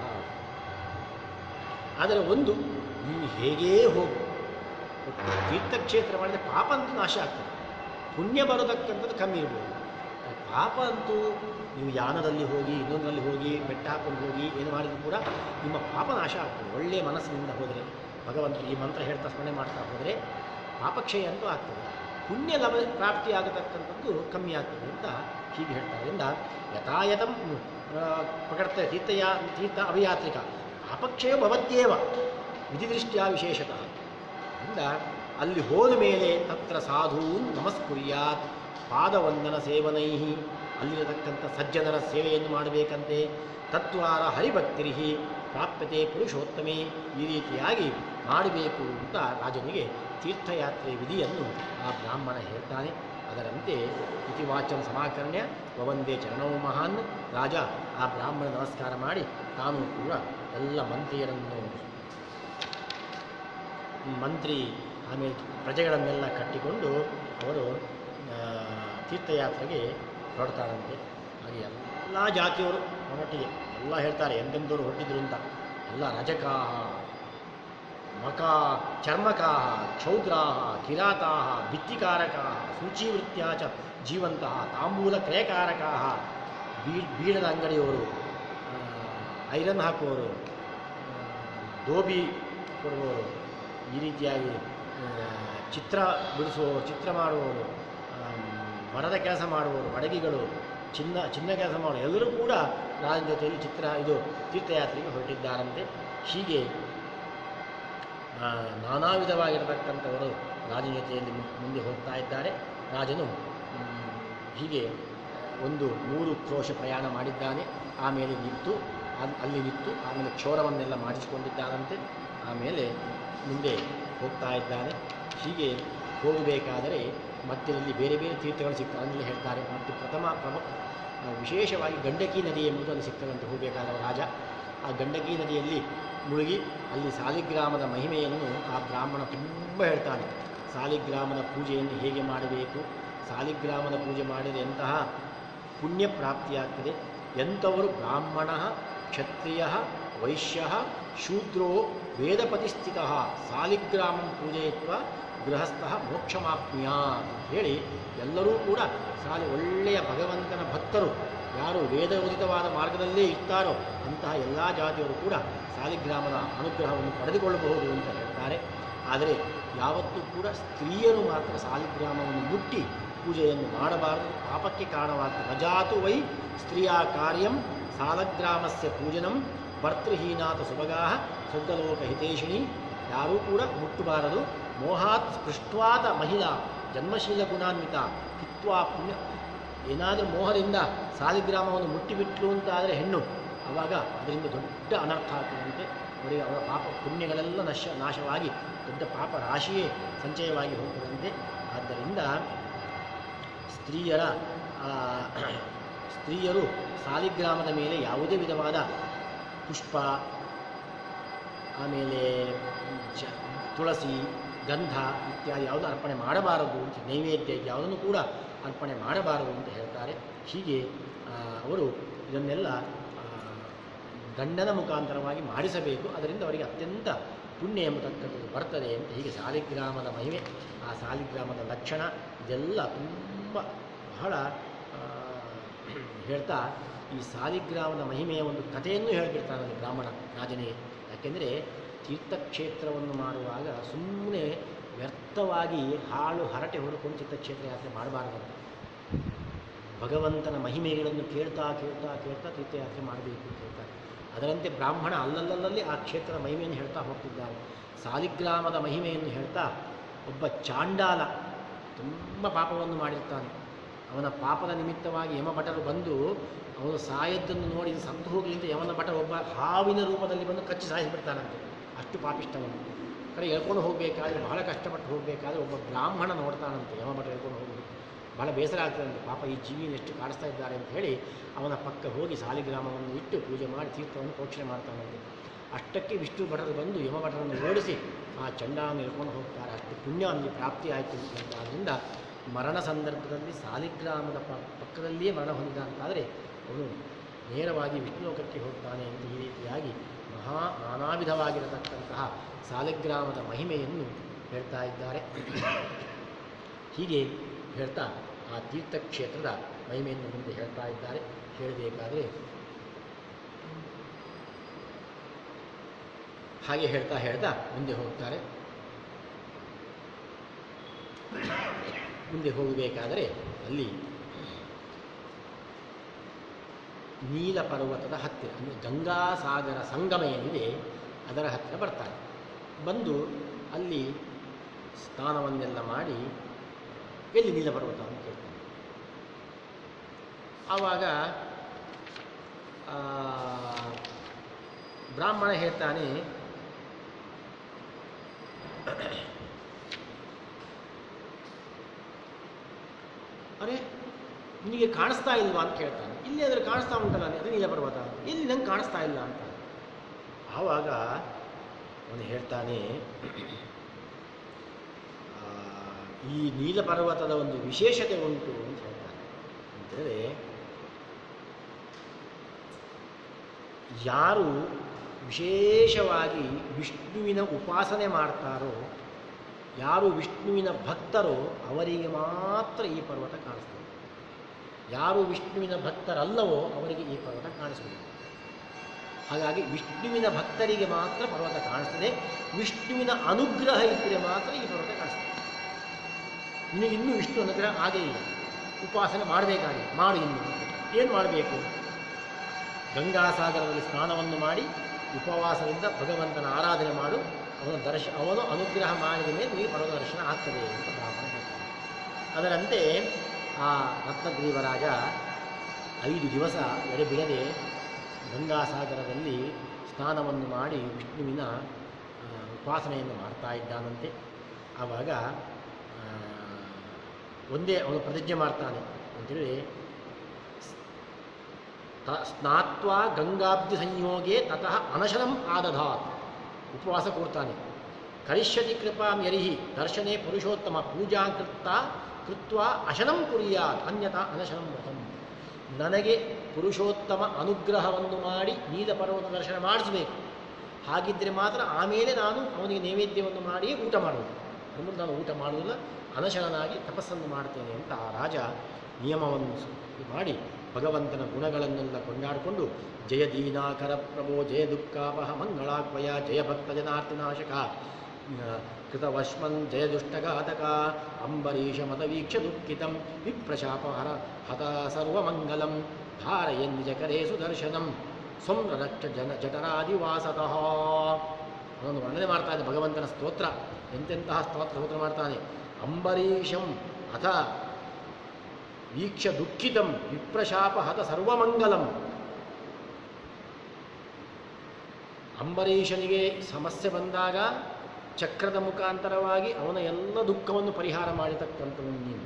ಆದರೆ ಒಂದು ನೀನು ಹೇಗೇ ಹೋಗು ತೀರ್ಥಕ್ಷೇತ್ರ ಮಾಡಿದರೆ ಪಾಪ ಅಂತೂ ನಾಶ ಆಗ್ತದೆ ಪುಣ್ಯ ಬರೋದಕ್ಕಂಥದ್ದು ಕಮ್ಮಿ ಇರ್ಬೋದು ಪಾಪ ಅಂತೂ ನೀವು ಯಾನದಲ್ಲಿ ಹೋಗಿ ಇನ್ನೊಂದರಲ್ಲಿ ಹೋಗಿ ಬೆಟ್ಟ ಹಾಕೊಂಡು ಹೋಗಿ ಏನು ಮಾಡಿದ್ರು ಕೂಡ ನಿಮ್ಮ ಪಾಪ ನಾಶ ಆಗ್ತದೆ ಒಳ್ಳೆಯ ಮನಸ್ಸಿನಿಂದ ಹೋದರೆ ಭಗವಂತ ಈ ಮಂತ್ರ ಹೇಳ್ತಾ ಸ್ಮರಣೆ ಮಾಡ್ತಾ ಹೋದರೆ ಪಾಪಕ್ಷಯ ಅಂತೂ ಆಗ್ತದೆ ಪುಣ್ಯ ಲಭ ಪ್ರಾಪ್ತಿ ಆಗತಕ್ಕಂಥದ್ದು ಕಮ್ಮಿ ಆಗ್ತದೆ ಅಂತ ಹೀಗೆ ಹೇಳ್ತಾರೆ ಅದರಿಂದ ಯಥಾಯಥಂ ಆ, ಪ್ರಕರ್ತ ತೀರ್ಥಯ ತೀರ್ಥ ಅಭಿಯಾತ್ರಿಕ ಪಾಪಕ್ಷಯ ಭವತ್ಯೇವ ವಿಧಿದೃಷ್ಟ್ಯಾ ವಿಶೇಷತಃ ಇಂದ ಅಲ್ಲಿ ಹೋದ ಮೇಲೆ ತತ್ರ ಸಾಧೂನ್ ನಮಸ್ಕುರ್ಯಾತ್ ಪಾದವಂದನ ಸೇವನೈ ಅಲ್ಲಿರತಕ್ಕಂಥ ಸಜ್ಜನರ ಸೇವೆಯನ್ನು ಮಾಡಬೇಕಂತೆ ತತ್ವಾರ ಹರಿಭಕ್ತಿರಿಹಿ ಪ್ರಾಪ್ಯತೆ ಪುರುಷೋತ್ತಮೆ ಈ ರೀತಿಯಾಗಿ ಮಾಡಬೇಕು ಅಂತ ರಾಜನಿಗೆ ತೀರ್ಥಯಾತ್ರೆ ವಿಧಿಯನ್ನು ಆ ಬ್ರಾಹ್ಮಣ ಹೇಳ್ತಾನೆ ಅದರಂತೆ ಇತಿವಾಚನ ಸಮಾಕರ್ಣ್ಯ ವವಂದೇ ಚರಣವು ಮಹಾನ್ ರಾಜ ಆ ಬ್ರಾಹ್ಮಣ ನಮಸ್ಕಾರ ಮಾಡಿ ತಾನು ಕೂಡ ಎಲ್ಲ ಮಂತ್ರಿಯರನ್ನು ಮಂತ್ರಿ ಆಮೇಲೆ ಪ್ರಜೆಗಳನ್ನೆಲ್ಲ ಕಟ್ಟಿಕೊಂಡು ಅವರು ಆ, ತೀರ್ಥಯಾತ್ರೆಗೆ ಹೊರಡ್ತಾರಂತೆ ಹಾಗೆ ಎಲ್ಲ ಜಾತಿಯವರು ಹೊರಟಿಗೆ ಎಲ್ಲ ಹೇಳ್ತಾರೆ ಎಂತೆಂಥವ್ರು ಹೊರಟಿದ್ರು ಅಂತ ಎಲ್ಲ ರಜಕಾಹ ಮಕಾ ಚರ್ಮಕಾಹ ಕ್ಷೌದ್ರಾಹ ಕಿರಾತಾಹ ಭಿತ್ತಿಕಾರಕಾಹ ಸೂಚೀವೃತ್ಯ ಚ ಜೀವಂತಹ ತಾಂಬೂಲ ಕ್ರಯಕಾರಕಾಹ ಬೀ ಬೀಡದ ಅಂಗಡಿಯವರು ಆ, ಐರನ್ ಹಾಕುವವರು ಆ, ದೋಬಿ ಕೊಡುವವರು ಈ ರೀತಿಯಾಗಿ ಆ, ಚಿತ್ರ ಬಿಡಿಸುವವರು ಚಿತ್ರ ಮಾಡುವವರು ಆಮ್, ಮರದ ಕೆಲಸ ಮಾಡುವವರು ಬಡಗಿಗಳು ಚಿನ್ನ ಚಿನ್ನ ಕೆಲಸ ಮಾಡುವ ಎಲ್ಲರೂ ಕೂಡ ರಾಜನ ಜೊತೆಯಲ್ಲಿ ಚಿತ್ರ ಇದು ತೀರ್ಥಯಾತ್ರೆಗೆ ಹೊರಟಿದ್ದಾರಂತೆ ಹೀಗೆ ಆ, ನಾನಾ ವಿಧವಾಗಿರತಕ್ಕಂಥವರು ರಾಜನ ಜೊತೆಯಲ್ಲಿ ಮು- ಮುಂದೆ ಹೋಗ್ತಾ ಇದ್ದಾರೆ ರಾಜನು ಮ್, ಹೀಗೆ ಒಂದು ಮೂರು ಕ್ರೋಶ ಪ್ರಯಾಣ ಮಾಡಿದ್ದಾನೆ ಆಮೇಲೆ ನಿಂತು ಅಲ್- ಅಲ್ಲಿ ನಿಂತು ಆಮೇಲೆ ಕ್ಷೌರವನ್ನೆಲ್ಲ ಮಾಡಿಸಿಕೊಂಡಿದ್ದಾನಂತೆ ಆಮೇಲೆ ಮುಂದೆ ಹೋಗ್ತಾ ಇದ್ದಾನೆ ಹೀಗೆ ಹೋಗಬೇಕಾದರೆ ಮಧ್ಯದಲ್ಲಿ ಬೇರೆ ಬೇರೆ ತೀರ್ಥಗಳು ಸಿಗ್ತವೆ ಅಲ್ಲಿ ಹೇಳ್ತಾರೆ ಮತ್ತು ಪ್ರಥಮ ಪ್ರಮುಖ ಆ, ವಿಶೇಷವಾಗಿ ಗಂಡಕಿ ನದಿ ಎಂಬುದು ಅಲ್ಲಿ ಸಿಗ್ತದಂತೆ ಹೋಗಬೇಕಾದವ ರಾಜ ಆ ಗಂಡಕಿ ನದಿಯಲ್ಲಿ ಮುಳುಗಿ ಅಲ್ಲಿ ಸಾಲಿಗ್ರಾಮದ ಮಹಿಮೆಯನ್ನು ಆ ಬ್ರಾಹ್ಮಣ ತುಂಬ ಹೇಳ್ತಾನೆ ಸಾಲಿಗ್ರಾಮದ ಪೂಜೆಯನ್ನು ಹೇಗೆ ಮಾಡಬೇಕು ಸಾಲಿಗ್ರಾಮದ ಪೂಜೆ ಮಾಡಿದರೆ ಎಂತಹ ಪುಣ್ಯ ಪ್ರಾಪ್ತಿಯಾಗ್ತದೆ ಎಂಥವರು ಬ್ರಾಹ್ಮಣ ಕ್ಷತ್ರಿಯ ವೈಶ್ಯ ಶೂದ್ರೋ ವೇದಪತಿ ಸ್ಥಿತ ಸಾಲಿಗ್ರಾಮಂ ಪೂಜಯಿತ್ವ ಗೃಹಸ್ಥ ಮೋಕ್ಷಮಾಪ್ನಿಯ ಅಂತ ಹೇಳಿ ಎಲ್ಲರೂ ಕೂಡ ಸಾಲಿ ಒಳ್ಳೆಯ ಭಗವಂತನ ಭಕ್ತರು ಯಾರು ವೇದೋದಿತವಾದ ಮಾರ್ಗದಲ್ಲೇ ಇರ್ತಾರೋ ಅಂತಹ ಎಲ್ಲ ಜಾತಿಯವರು ಕೂಡ ಸಾಲಿಗ್ರಾಮದ ಅನುಗ್ರಹವನ್ನು ಪಡೆದುಕೊಳ್ಳಬಹುದು ಅಂತ ಹೇಳ್ತಾರೆ ಆದರೆ ಯಾವತ್ತೂ ಕೂಡ ಸ್ತ್ರೀಯರು ಮಾತ್ರ ಸಾಲಿಗ್ರಾಮವನ್ನು ಮುಟ್ಟಿ ಪೂಜೆಯನ್ನು ಮಾಡಬಾರದು ಪಾಪಕ್ಕೆ ಕಾರಣವಾಗ್ತದೆ ನಜಾತು ವೈ ಸ್ತ್ರೀಯ ಕಾರ್ಯಂ ಸಾಲಗ್ರಾಮಸ್ಯ ಪೂಜನಂ ಭರ್ತೃಹೀನಾಥ ಸುಭಗಾ ಸ್ವರ್ಗಲೋಕ ಹಿತೇಶಿಣಿ ಯಾರೂ ಕೂಡ ಮುಟ್ಟಬಾರದು ಮೋಹಾತ್ ಸ್ಪೃಷ್ಟ್ವಾದ ಮಹಿಳಾ ಜನ್ಮಶೀಲ ಗುಣಾನ್ವಿತ ಹಿತ್ವಾ ಪುಣ್ಯ ಏನಾದರೂ ಮೋಹದಿಂದ ಸಾಲಿಗ್ರಾಮವನ್ನು ಮುಟ್ಟಿಬಿಟ್ಲು ಅಂತ ಆದರೆ ಹೆಣ್ಣು ಆವಾಗ ಅದರಿಂದ ದೊಡ್ಡ ಅನರ್ಥ ಆಗ್ತದಂತೆ ಅವರಿಗೆ ಅವರ ಪಾಪ ಪುಣ್ಯಗಳೆಲ್ಲ ನಶ ನಾಶವಾಗಿ ದೊಡ್ಡ ಪಾಪ ರಾಶಿಯೇ ಸಂಚಯವಾಗಿ ಹೋಗ್ತದಂತೆ ಆದ್ದರಿಂದ ಸ್ತ್ರೀಯರ ಆ, ಸ್ತ್ರೀಯರು ಸಾಲಿಗ್ರಾಮದ ಮೇಲೆ ಯಾವುದೇ ವಿಧವಾದ ಪುಷ್ಪ ಆಮೇಲೆ ಜ ತುಳಸಿ ಗಂಧ ಇತ್ಯಾದಿ ಯಾವುದು ಅರ್ಪಣೆ ಮಾಡಬಾರದು ಅಂತ ನೈವೇದ್ಯ ಯಾವುದನ್ನು ಕೂಡ ಅರ್ಪಣೆ ಮಾಡಬಾರದು ಅಂತ ಹೇಳ್ತಾರೆ ಹೀಗೆ ಆ, ಅವರು ಇದನ್ನೆಲ್ಲ ಆ, ಗಂಡನ ಮುಖಾಂತರವಾಗಿ ಮಾಡಿಸಬೇಕು ಅದರಿಂದ ಅವರಿಗೆ ಅತ್ಯಂತ ಪುಣ್ಯ ಎಂಬತಕ್ಕಂಥದ್ದು ಬರ್ತದೆ ಅಂತ ಹೀಗೆ ಸಾಲಿಗ್ರಾಮದ ಮಹಿಮೆ ಆ ಸಾಲಿಗ್ರಾಮದ ಲಕ್ಷಣ ಇದೆಲ್ಲ ತುಂಬ ಬಹಳ ಆ, ಹೇಳ್ತಾ ಈ ಸಾಲಿಗ್ರಾಮದ ಮಹಿಮೆಯ ಒಂದು ಕಥೆಯನ್ನು ಹೇಳಿಬಿಡ್ತಾನೆ ಬ್ರಾಹ್ಮಣ ರಾಜನಿಗೆ ಯಾಕೆಂದರೆ ತೀರ್ಥಕ್ಷೇತ್ರವನ್ನು ಮಾಡುವಾಗ ಸುಮ್ಮನೆ ವ್ಯರ್ಥವಾಗಿ ಹಾಳು ಹರಟೆ ಹೊಡ್ಕೊಂಡು ತೀರ್ಥಕ್ಷೇತ್ರ ಯಾತ್ರೆ ಮಾಡಬಾರದಂತೆ ಭಗವಂತನ ಮಹಿಮೆಗಳನ್ನು ಕೇಳ್ತಾ ಕೇಳ್ತಾ ಕೇಳ್ತಾ ತೀರ್ಥಯಾತ್ರೆ ಮಾಡಬೇಕು ಅಂತ ಹೇಳ್ತಾರೆ ಅದರಂತೆ ಬ್ರಾಹ್ಮಣ ಅಲ್ಲಲ್ಲಲ್ಲಿ ಆ ಕ್ಷೇತ್ರದ ಮಹಿಮೆಯನ್ನು ಹೇಳ್ತಾ ಹೋಗ್ತಿದ್ದಾನೆ ಸಾಲಿಗ್ರಾಮದ ಮಹಿಮೆಯನ್ನು ಹೇಳ್ತಾ ಒಬ್ಬ ಚಾಂಡಾಲ ತುಂಬ ಪಾಪವನ್ನು ಮಾಡಿರ್ತಾನೆ ಅವನ ಪಾಪದ ನಿಮಿತ್ತವಾಗಿ ಯಮಭಟರು ಬಂದು ಅವನು ಸಾಯದ್ದನ್ನು ನೋಡಿ ಸತ್ತು ಹೋಗಲಿ ಅಂತ ಯಮನ ಭಟ ಒಬ್ಬ ಹಾವಿನ ರೂಪದಲ್ಲಿ ಬಂದು ಕಚ್ಚಿ ಸಾಯಿಸಿಬಿಡ್ತಾನಂತೆ ಅಷ್ಟು ಪಾಪಿಷ್ಟವನು ಕಡೆ ಎಳ್ಕೊಂಡು ಹೋಗಬೇಕಾದ್ರೆ ಬಹಳ ಕಷ್ಟಪಟ್ಟು ಹೋಗಬೇಕಾದ್ರೆ ಒಬ್ಬ ಬ್ರಾಹ್ಮಣ ನೋಡ್ತಾನಂತೆ ಯಮಭಟ ಎಳ್ಕೊಂಡು ಹೋಗೋದು ಬಹಳ ಬೇಸರ ಆಗ್ತದಂತೆ ಪಾಪ ಈ ಜೀವಿನ ಎಷ್ಟು ಕಾಡಿಸ್ತಾ ಇದ್ದಾರೆ ಅಂತ ಹೇಳಿ ಅವನ ಪಕ್ಕ ಹೋಗಿ ಸಾಲಿಗ್ರಾಮವನ್ನು ಇಟ್ಟು ಪೂಜೆ ಮಾಡಿ ತೀರ್ಥವನ್ನು ಪ್ರೋಕ್ಷಣೆ ಮಾಡ್ತಾನಂತೆ ಅಷ್ಟಕ್ಕೆ ವಿಷ್ಣು ಭಟರು ಬಂದು ಯಮಭಟರನ್ನು ಓಡಿಸಿ ಆ ಚಂಡಾವನ್ನು ಎಳ್ಕೊಂಡು ಹೋಗ್ತಾರೆ ಅಷ್ಟು ಪುಣ್ಯ ಅವನಿಗೆ ಪ್ರಾಪ್ತಿ ಆಯಿತು ಅಂತ ಆದ್ದರಿಂದ ಮರಣ ಸಂದರ್ಭದಲ್ಲಿ ಸಾಲಿಗ್ರಾಮದ ಪ- ಪಕ್ಕದಲ್ಲಿಯೇ ಮರಣ ಹೊಂದಿದ ಅಂತಾದರೆ ಅವನು ನೇರವಾಗಿ ವಿಷ್ಣು ಲೋಕಕ್ಕೆ ಹೋಗ್ತಾನೆ ಎಂದು ಈ ರೀತಿಯಾಗಿ ಮಹಾ ನಾನಾ ವಿಧವಾಗಿರತಕ್ಕಂತಹ ಸಾಲಿಗ್ರಾಮದ ಮಹಿಮೆಯನ್ನು ಹೇಳ್ತಾ ಇದ್ದಾರೆ ಹೀಗೆ ಹೇಳ್ತಾ ಆ ತೀರ್ಥಕ್ಷೇತ್ರದ ಮಹಿಮೆಯನ್ನು ಮುಂದೆ ಹೇಳ್ತಾ ಇದ್ದಾರೆ ಹೇಳಬೇಕಾದ್ರೆ ಹಾಗೆ ಹೇಳ್ತಾ ಹೇಳ್ತಾ ಮುಂದೆ ಹೋಗ್ತಾರೆ ಮುಂದೆ ಹೋಗಬೇಕಾದರೆ ಅಲ್ಲಿ ನೀಲ ಪರ್ವತದ ಹತ್ತಿರ ಅಂದರೆ ಗಂಗಾಸಾಗರ ಸಂಗಮ ಏನಿದೆ ಅದರ ಹತ್ತಿರ ಬರ್ತಾರೆ ಬಂದು ಅಲ್ಲಿ ಸ್ನಾನವನ್ನೆಲ್ಲ ಮಾಡಿ ಎಲ್ಲಿ ನೀಲ ಪರ್ವತ ಅಂತ ಕೇಳ್ತಾನೆ ಆವಾಗ ಆ, ಬ್ರಾಹ್ಮಣ ಹೇಳ್ತಾನೆ ಅರೆ ನಿನಗೆ ಕಾಣಿಸ್ತಾ ಇಲ್ವಾ ಅಂತ ಕೇಳ್ತಾನೆ ಇಲ್ಲಿ ಅದ್ರ ಕಾಣಿಸ್ತಾ ಉಂಟಲ್ಲ ಅದು ನೀಲ ಪರ್ವತ ಎಲ್ಲಿ ನಂಗೆ ಕಾಣಿಸ್ತಾ ಇಲ್ಲ ಅಂತ ಆವಾಗ ಅವನು ಹೇಳ್ತಾನೆ ಆ, ಈ ನೀಲ ಪರ್ವತದ ಒಂದು ವಿಶೇಷತೆ ಉಂಟು ಅಂತ ಹೇಳ್ತಾನೆ ಅಂತಂದರೆ ಯಾರು ವಿಶೇಷವಾಗಿ ವಿಷ್ಣುವಿನ ಉಪಾಸನೆ ಮಾಡ್ತಾರೋ ಯಾರು ವಿಷ್ಣುವಿನ ಭಕ್ತರೋ ಅವರಿಗೆ ಮಾತ್ರ ಈ ಪರ್ವತ ಕಾಣಿಸ್ತದೆ ಯಾರು ವಿಷ್ಣುವಿನ ಭಕ್ತರಲ್ಲವೋ ಅವರಿಗೆ ಈ ಪರ್ವತ ಕಾಣಿಸುವುದಿಲ್ಲ ಹಾಗಾಗಿ ವಿಷ್ಣುವಿನ ಭಕ್ತರಿಗೆ ಮಾತ್ರ ಪರ್ವತ ಕಾಣಿಸ್ತದೆ ವಿಷ್ಣುವಿನ ಅನುಗ್ರಹ ಇದ್ದರೆ ಮಾತ್ರ ಈ ಪರ್ವತ ಕಾಣಿಸ್ತದೆ ನಿನಗೆ ಇನ್ನೂ ವಿಷ್ಣು ಅನುಗ್ರಹ ಆಗೇ ಇಲ್ಲ ಉಪಾಸನೆ ಮಾಡಬೇಕಾಗಿದೆ ಮಾಡು ಇನ್ನು ಏನು ಮಾಡಬೇಕು ಗಂಗಾಸಾಗರದಲ್ಲಿ ಸ್ನಾನವನ್ನು ಮಾಡಿ ಉಪವಾಸದಿಂದ ಭಗವಂತನ ಆರಾಧನೆ ಮಾಡು ಅವನ ದರ್ಶ ಅವನು ಅನುಗ್ರಹ ಮಾಡಿದ ಮೇಲೆ ನಿಮಗೆ ಪರ್ವತ ದರ್ಶನ ಆಗ್ತದೆ ಅಂತ ಬ್ರಾಹ್ಮಣ ಹೇಳ್ತಾನೆ ಅದರಂತೆ ಆ ರತ್ನಗ್ರೀವರಾಜ ಐದು ದಿವಸ ಎಡೆಬಿಡದೆ ಗಂಗಾಸಾಗರದಲ್ಲಿ ಸ್ನಾನವನ್ನು ಮಾಡಿ ವಿಷ್ಣುವಿನ ಆ, ಉಪಾಸನೆಯನ್ನು ಮಾಡ್ತಾ ಇದ್ದಾನಂತೆ ಆವಾಗ ಆ, ಒಂದೇ ಅವನು ಪ್ರತಿಜ್ಞೆ ಮಾಡ್ತಾನೆ ಅಂತೇಳಿ ತ ಸ್ನಾತ್ವಾ ಗಂಗಾಬ್ಧಿ ಸಂಯೋಗೆ ತತಃ ಅನಶನಂ ಆದಧಾತ್ ಉಪವಾಸ ಕೂರ್ತಾನೆ ಕರಿಷ್ಯತಿ ಕೃಪಾಂ ಯರಿಹಿ ದರ್ಶನೆ ಪುರುಷೋತ್ತಮ ಪೂಜಾ ಕೃತ್ತ ಕೃತ್ವ ಅಶನಂ ಕುರಿಯಾತ್ ಅನ್ಯಥಾ ಅನಶನಂ ವ್ರತಂ ನನಗೆ ಪುರುಷೋತ್ತಮ ಅನುಗ್ರಹವನ್ನು ಮಾಡಿ ನೀಲ ಪರ್ವತ ದರ್ಶನ ಮಾಡಿಸಬೇಕು ಹಾಗಿದ್ದರೆ ಮಾತ್ರ ಆಮೇಲೆ ನಾನು ಅವನಿಗೆ ನೈವೇದ್ಯವನ್ನು ಮಾಡಿ ಊಟ ಮಾಡುವುದು ಅಂದ್ರೆ ನಾನು ಊಟ ಮಾಡುವುದಿಲ್ಲ ಅನಶನನಾಗಿ ತಪಸ್ಸನ್ನು ಮಾಡ್ತೇನೆ ಅಂತ ಆ ರಾಜ ನಿಯಮವನ್ನು ಸ- ಮಾಡಿ ಭಗವಂತನ ಗುಣಗಳನ್ನೆಲ್ಲ ಕೊಂಡಾಡಿಕೊಂಡು ಜಯ ದೀನಾಕರ ಪ್ರಭೋ ಜಯ ದುಃಖಾಪಹ ಮಂಗಳಾಕ್ವಯ ಜಯ ಭಕ್ತ ಜನಾರ್ತಿನಾಶಕ ಕೃತವಶ್ಮನ್ ಜಯ ದುಷ್ಟಘಾತಕ ಅಂಬರೀಷ ಮತವೀಕ್ಷ ದುಃಖಿತಂ ವಿಪ್ರಶಾಪ ಹರ ಹತ ಸರ್ವಮಂಗಲಂ ಧಾರಯನ್ ನಿಜಕರೇ ಸುದರ್ಶನಂ ಸಂರಕ್ಷ ಜನ ಜಠರಾದಿವಾಸತಃ ಅವನು ವರ್ಣನೆ ಮಾಡ್ತಾನೆ ಭಗವಂತನ ಸ್ತೋತ್ರ ಎಂತೆಂತಹ ಸ್ತೋತ್ರ ಸ್ತೋತ್ರ ಮಾಡ್ತಾನೆ ಅಂಬರೀಷಂ ಅಥ ವೀಕ್ಷ ದುಃಖಿತಂ ವಿಪ್ರಶಾಪ ಹತ ಸರ್ವಮಂಗಲಂ ಅಂಬರೀಷನಿಗೆ ಸಮಸ್ಯೆ ಬಂದಾಗ ಚಕ್ರದ ಮುಖಾಂತರವಾಗಿ ಅವನ ಎಲ್ಲ ದುಃಖವನ್ನು ಪರಿಹಾರ ಮಾಡಿತಕ್ಕಂಥವನು ನೀನು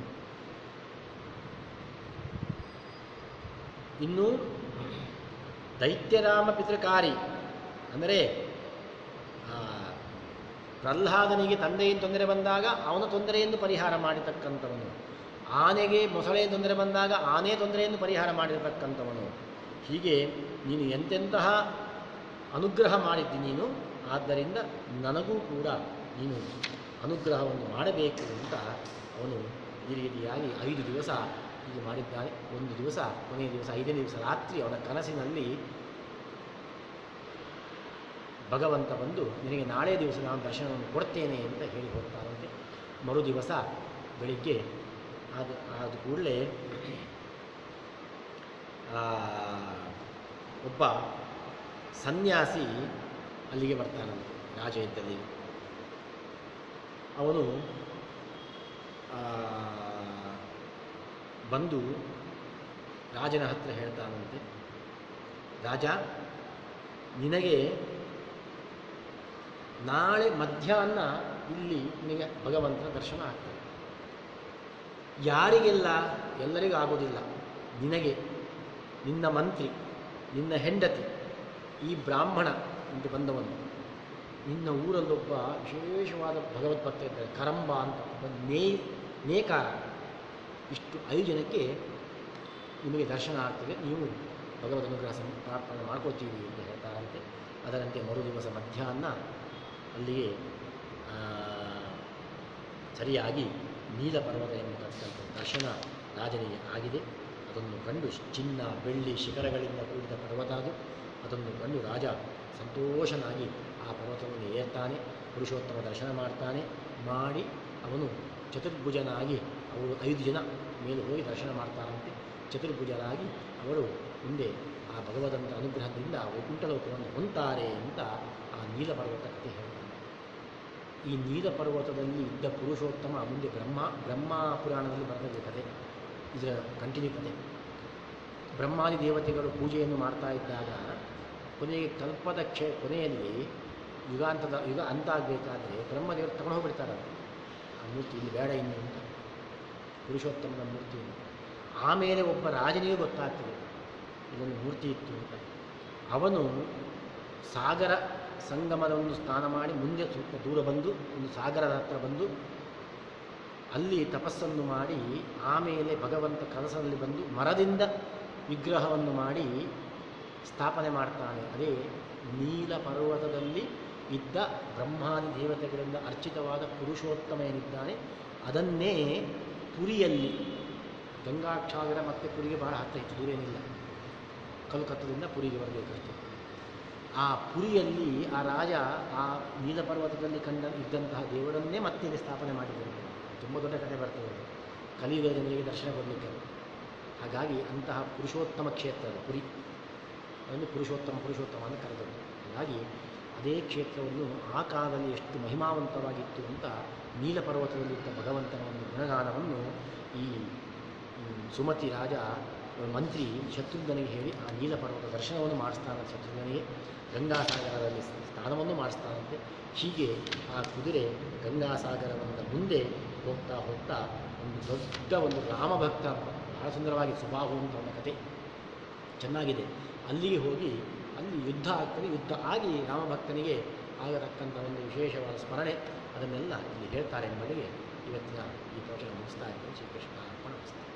ಇನ್ನು ದೈತ್ಯರಾಮ ಪಿತೃಕಾರಿ ಅಂದರೆ ಆ, ಪ್ರಹ್ಲಾದನಿಗೆ ತಂದೆಯಿಂದ ತೊಂದರೆ ಬಂದಾಗ ಅವನ ತೊಂದರೆಯನ್ನು ಪರಿಹಾರ ಮಾಡಿರ್ತಕ್ಕಂಥವನು ಆನೆಗೆ ಮೊಸಳೆ ತೊಂದರೆ ಬಂದಾಗ ಆನೆ ತೊಂದರೆಯನ್ನು ಪರಿಹಾರ ಮಾಡಿರತಕ್ಕಂಥವನು ಹೀಗೆ ನೀನು ಎಂತೆಂತಹ ಅನುಗ್ರಹ ಮಾಡಿದ್ದಿ ನೀನು ಆದ್ದರಿಂದ ನನಗೂ ಕೂಡ ನೀನು ಅನುಗ್ರಹವನ್ನು ಮಾಡಬೇಕು ಅಂತ ಅವನು ಈ ರೀತಿಯಾಗಿ ಐದು ದಿವಸ ಹೀಗೆ ಮಾಡಿದ್ದಾನೆ ಒಂದು ದಿವಸ ಕೊನೆಯ ದಿವಸ ಐದನೇ ದಿವಸ ರಾತ್ರಿ ಅವನ ಕನಸಿನಲ್ಲಿ ಭಗವಂತ ಬಂದು ನಿನಗೆ ನಾಳೆ ದಿವಸ ನಾನು ದರ್ಶನವನ್ನು ಕೊಡ್ತೇನೆ ಅಂತ ಹೇಳಿ ಹೋಗ್ತಾರಂತೆ ಮರು ದಿವಸ ಬೆಳಿಗ್ಗೆ ಅದು ಆದ ಕೂಡಲೇ ಒಬ್ಬ ಸನ್ಯಾಸಿ ಅಲ್ಲಿಗೆ ಬರ್ತಾನಂತೆ ರಾಜ ಇದ್ದಲ್ಲಿ ಅವನು ಆ, ಬಂದು ರಾಜನ ಹತ್ರ ಹೇಳ್ತಾನಂತೆ ರಾಜ ನಿನಗೆ ನಾಳೆ ಮಧ್ಯಾಹ್ನ ಇಲ್ಲಿ ನಿನಗೆ ಭಗವಂತನ ದರ್ಶನ ಆಗ್ತದೆ ಯಾರಿಗೆಲ್ಲ ಎಲ್ಲರಿಗೂ ಆಗೋದಿಲ್ಲ ನಿನಗೆ ನಿನ್ನ ಮಂತ್ರಿ ನಿನ್ನ ಹೆಂಡತಿ ಈ ಬ್ರಾಹ್ಮಣ ಅಂತ ಬಂದವನು ನಿನ್ನ ಊರಲ್ಲೊಬ್ಬ ವಿಶೇಷವಾದ ಭಗವದ್ಭಕ್ತ ಇದ್ದಾರೆ ಕರಂಬ ಅಂತ ಒಬ್ಬ ನೇ ನೇಕಾರ ಇಷ್ಟು ಐದು ಜನಕ್ಕೆ ನಿಮಗೆ ದರ್ಶನ ಆಗ್ತದೆ ನೀವು ಭಗವದ್ ಅನುಗ್ರಹ ಸಂ- ಪ್ರಾರ್ಥನೆ ಮಾಡ್ಕೊಳ್ತೀವಿ ಅಂತ ಹೇಳ್ತಾರಂತೆ ಅದರಂತೆ ಮರು ದಿವಸ ಮಧ್ಯಾಹ್ನ ಅಲ್ಲಿಗೆ ಆ, ಸರಿಯಾಗಿ ನೀಲ ಪರ್ವತ ಎಂಬತಕ್ಕಂಥ ದರ್ಶನ ರಾಜನಿಗೆ ಆಗಿದೆ ಅದನ್ನು ಕಂಡು ಚಿನ್ನ ಬೆಳ್ಳಿ ಶಿಖರಗಳಿಂದ ಕೂಡಿದ ಪರ್ವತ ಅದು ಅದನ್ನು ಕಂಡು ರಾಜ ಸಂತೋಷನಾಗಿ ಆ ಪರ್ವತವನ್ನು ಏರ್ತಾನೆ ಪುರುಷೋತ್ತಮ ದರ್ಶನ ಮಾಡ್ತಾನೆ ಮಾಡಿ ಅವನು ಚತುರ್ಭುಜನಾಗಿ ಅವರು ಐದು ಜನ ಮೇಲೆ ಹೋಗಿ ದರ್ಶನ ಮಾಡ್ತಾರಂತೆ ಚತುರ್ಭುಜರಾಗಿ ಅವರು ಮುಂದೆ ಆ ಭಗವಂತನ ಅನುಗ್ರಹದಿಂದ ವೈಕುಂಠ ಲೋಕವನ್ನು ಹೊಂತಾರೆ ಅಂತ ಆ ನೀಲ ಪರ್ವತ ಕಥೆ ಹೇಳ್ತಾನೆ ಈ ನೀಲ ಪರ್ವತದಲ್ಲಿ ಇದ್ದ ಪುರುಷೋತ್ತಮ ಮುಂದೆ ಬ್ರಹ್ಮ ಬ್ರಹ್ಮ ಪುರಾಣದಲ್ಲಿ ಬರ್ತದೆ ಕಥೆ ಇದರ ಕಂಟಿನ್ಯೂ ಕಥೆ ಬ್ರಹ್ಮಾದಿ ದೇವತೆಗಳು ಪೂಜೆಯನ್ನು ಮಾಡ್ತಾ ಇದ್ದಾಗ ಕೊನೆಗೆ ಕಲ್ಪದ ಕ್ಷೇ ಕೊನೆಯಲ್ಲಿ ಯುಗಾಂತದ ಯುಗ ಅಂತ ಆಗಬೇಕಾದ್ರೆ ಬ್ರಹ್ಮದೇವರು ತಗೊಂಡು ಹೋಗ್ಬಿಡ್ತಾರೆ ಆ ಮೂರ್ತಿ ಇಲ್ಲಿ ಬೇಡ ಇನ್ನು ಅಂತ ಪುರುಷೋತ್ತಮನ ಮೂರ್ತಿಯನ್ನು ಆಮೇಲೆ ಒಬ್ಬ ರಾಜನಿಗೂ ಗೊತ್ತಾಗ್ತದೆ ಇದೊಂದು ಮೂರ್ತಿ ಇತ್ತು ಅಂತ ಅವನು ಸಾಗರ ಸಂಗಮದ ಒಂದು ಸ್ನಾನ ಮಾಡಿ ಮುಂದೆ ಸ್ವಲ್ಪ ದೂರ ಬಂದು ಒಂದು ಸಾಗರದ ಹತ್ರ ಬಂದು ಅಲ್ಲಿ ತಪಸ್ಸನ್ನು ಮಾಡಿ ಆಮೇಲೆ ಭಗವಂತ ಕನಸಲ್ಲಿ ಬಂದು ಮರದಿಂದ ವಿಗ್ರಹವನ್ನು ಮಾಡಿ ಸ್ಥಾಪನೆ ಮಾಡ್ತಾನೆ ಅದೇ ನೀಲ ಪರ್ವತದಲ್ಲಿ ಇದ್ದ ಬ್ರಹ್ಮಾದಿ ದೇವತೆಗಳಿಂದ ಅರ್ಚಿತವಾದ ಪುರುಷೋತ್ತಮ ಏನಿದ್ದಾನೆ ಅದನ್ನೇ ಪುರಿಯಲ್ಲಿ ಗಂಗಾಕ್ಷಾಗರ ಮತ್ತು ಪುರಿಗೆ ಬಹಳ ಹತ್ತಿರ ಇತ್ತು ದೂರ ಏನಿಲ್ಲ ಕಲ್ಕತ್ತದಿಂದ ಪುರಿಗೆ ಬರಬೇಕಷ್ಟೆ ಆ ಪುರಿಯಲ್ಲಿ ಆ ರಾಜ ಆ ನೀಲ ಪರ್ವತದಲ್ಲಿ ಕಂಡ ಇದ್ದಂತಹ ದೇವರನ್ನೇ ಮತ್ತೆ ಇಲ್ಲಿ ಸ್ಥಾಪನೆ ಮಾಡಿದ್ದಾರೆ ತುಂಬ ದೊಡ್ಡ ಕಥೆ ಬರ್ತದೆ ಅದು. ಕಲಿಯುಗ ಜನರಿಗೆ ದರ್ಶನ ಕೊಡಲಿಕ್ಕೆ ಹಾಗಾಗಿ ಅಂತಹ ಪುರುಷೋತ್ತಮ ಕ್ಷೇತ್ರ ಅದು ಪುರಿ ಅದನ್ನು ಪುರುಷೋತ್ತಮ ಪುರುಷೋತ್ತಮ ಅಂತ ಕರೆದದ್ದು ಹಾಗಾಗಿ ಅದೇ ಕ್ಷೇತ್ರವನ್ನು ಆ ಕಾಲದಲ್ಲಿ ಎಷ್ಟು ಮಹಿಮಾವಂತವಾಗಿತ್ತು ಅಂತ ನೀಲ ಪರ್ವತದಲ್ಲಿದ್ದ ಭಗವಂತನ ಒಂದು ಗುಣಗಾನವನ್ನು ಈ ಈ ಸುಮತಿ ರಾಜ ಮಂತ್ರಿ ಶತ್ರುಘ್ನಿಗೆ ಹೇಳಿ ಆ ನೀಲ ಪರ್ವತ ದರ್ಶನವನ್ನು ಮಾಡಿಸ್ತಾನೆ ಶತ್ರುಘ್ನಿಗೆ ಗಂಗಾಸಾಗರದಲ್ಲಿ ಸ್ನಾನವನ್ನು ಮಾಡಿಸ್ತಾನಂತೆ ಹೀಗೆ ಆ ಕುದುರೆ ಗಂಗಾಸಾಗರವನ್ನು ಮುಂದೆ ಹೋಗ್ತಾ ಹೋಗ್ತಾ ಒಂದು ದೊಡ್ಡ ಒಂದು ರಾಮಭಕ್ತ ಬಹಳ ಸುಂದರವಾಗಿ ಸುಬಾಹು ಅಂತ ಒಂದು ಕತೆ ಚೆನ್ನಾಗಿದೆ ಅಲ್ಲಿಗೆ ಹೋಗಿ ಅಲ್ಲಿ ಯುದ್ಧ ಆಗ್ತದೆ ಯುದ್ಧ ಆಗಿ ರಾಮಭಕ್ತನಿಗೆ ಆಗತಕ್ಕಂಥ ಒಂದು ವಿಶೇಷವಾದ ಸ್ಮರಣೆ ಅದನ್ನೆಲ್ಲ ಇಲ್ಲಿ ಹೇಳ್ತಾರೆ ಎಂಬುದಕ್ಕೆ ಇವತ್ತಿನ ಈ ಪ್ರವಚನ ಮುಗಿಸ್ತಾ ಇದ್ದೇನೆ ಶ್ರೀಕೃಷ್ಣ ಅರ್ಪಣ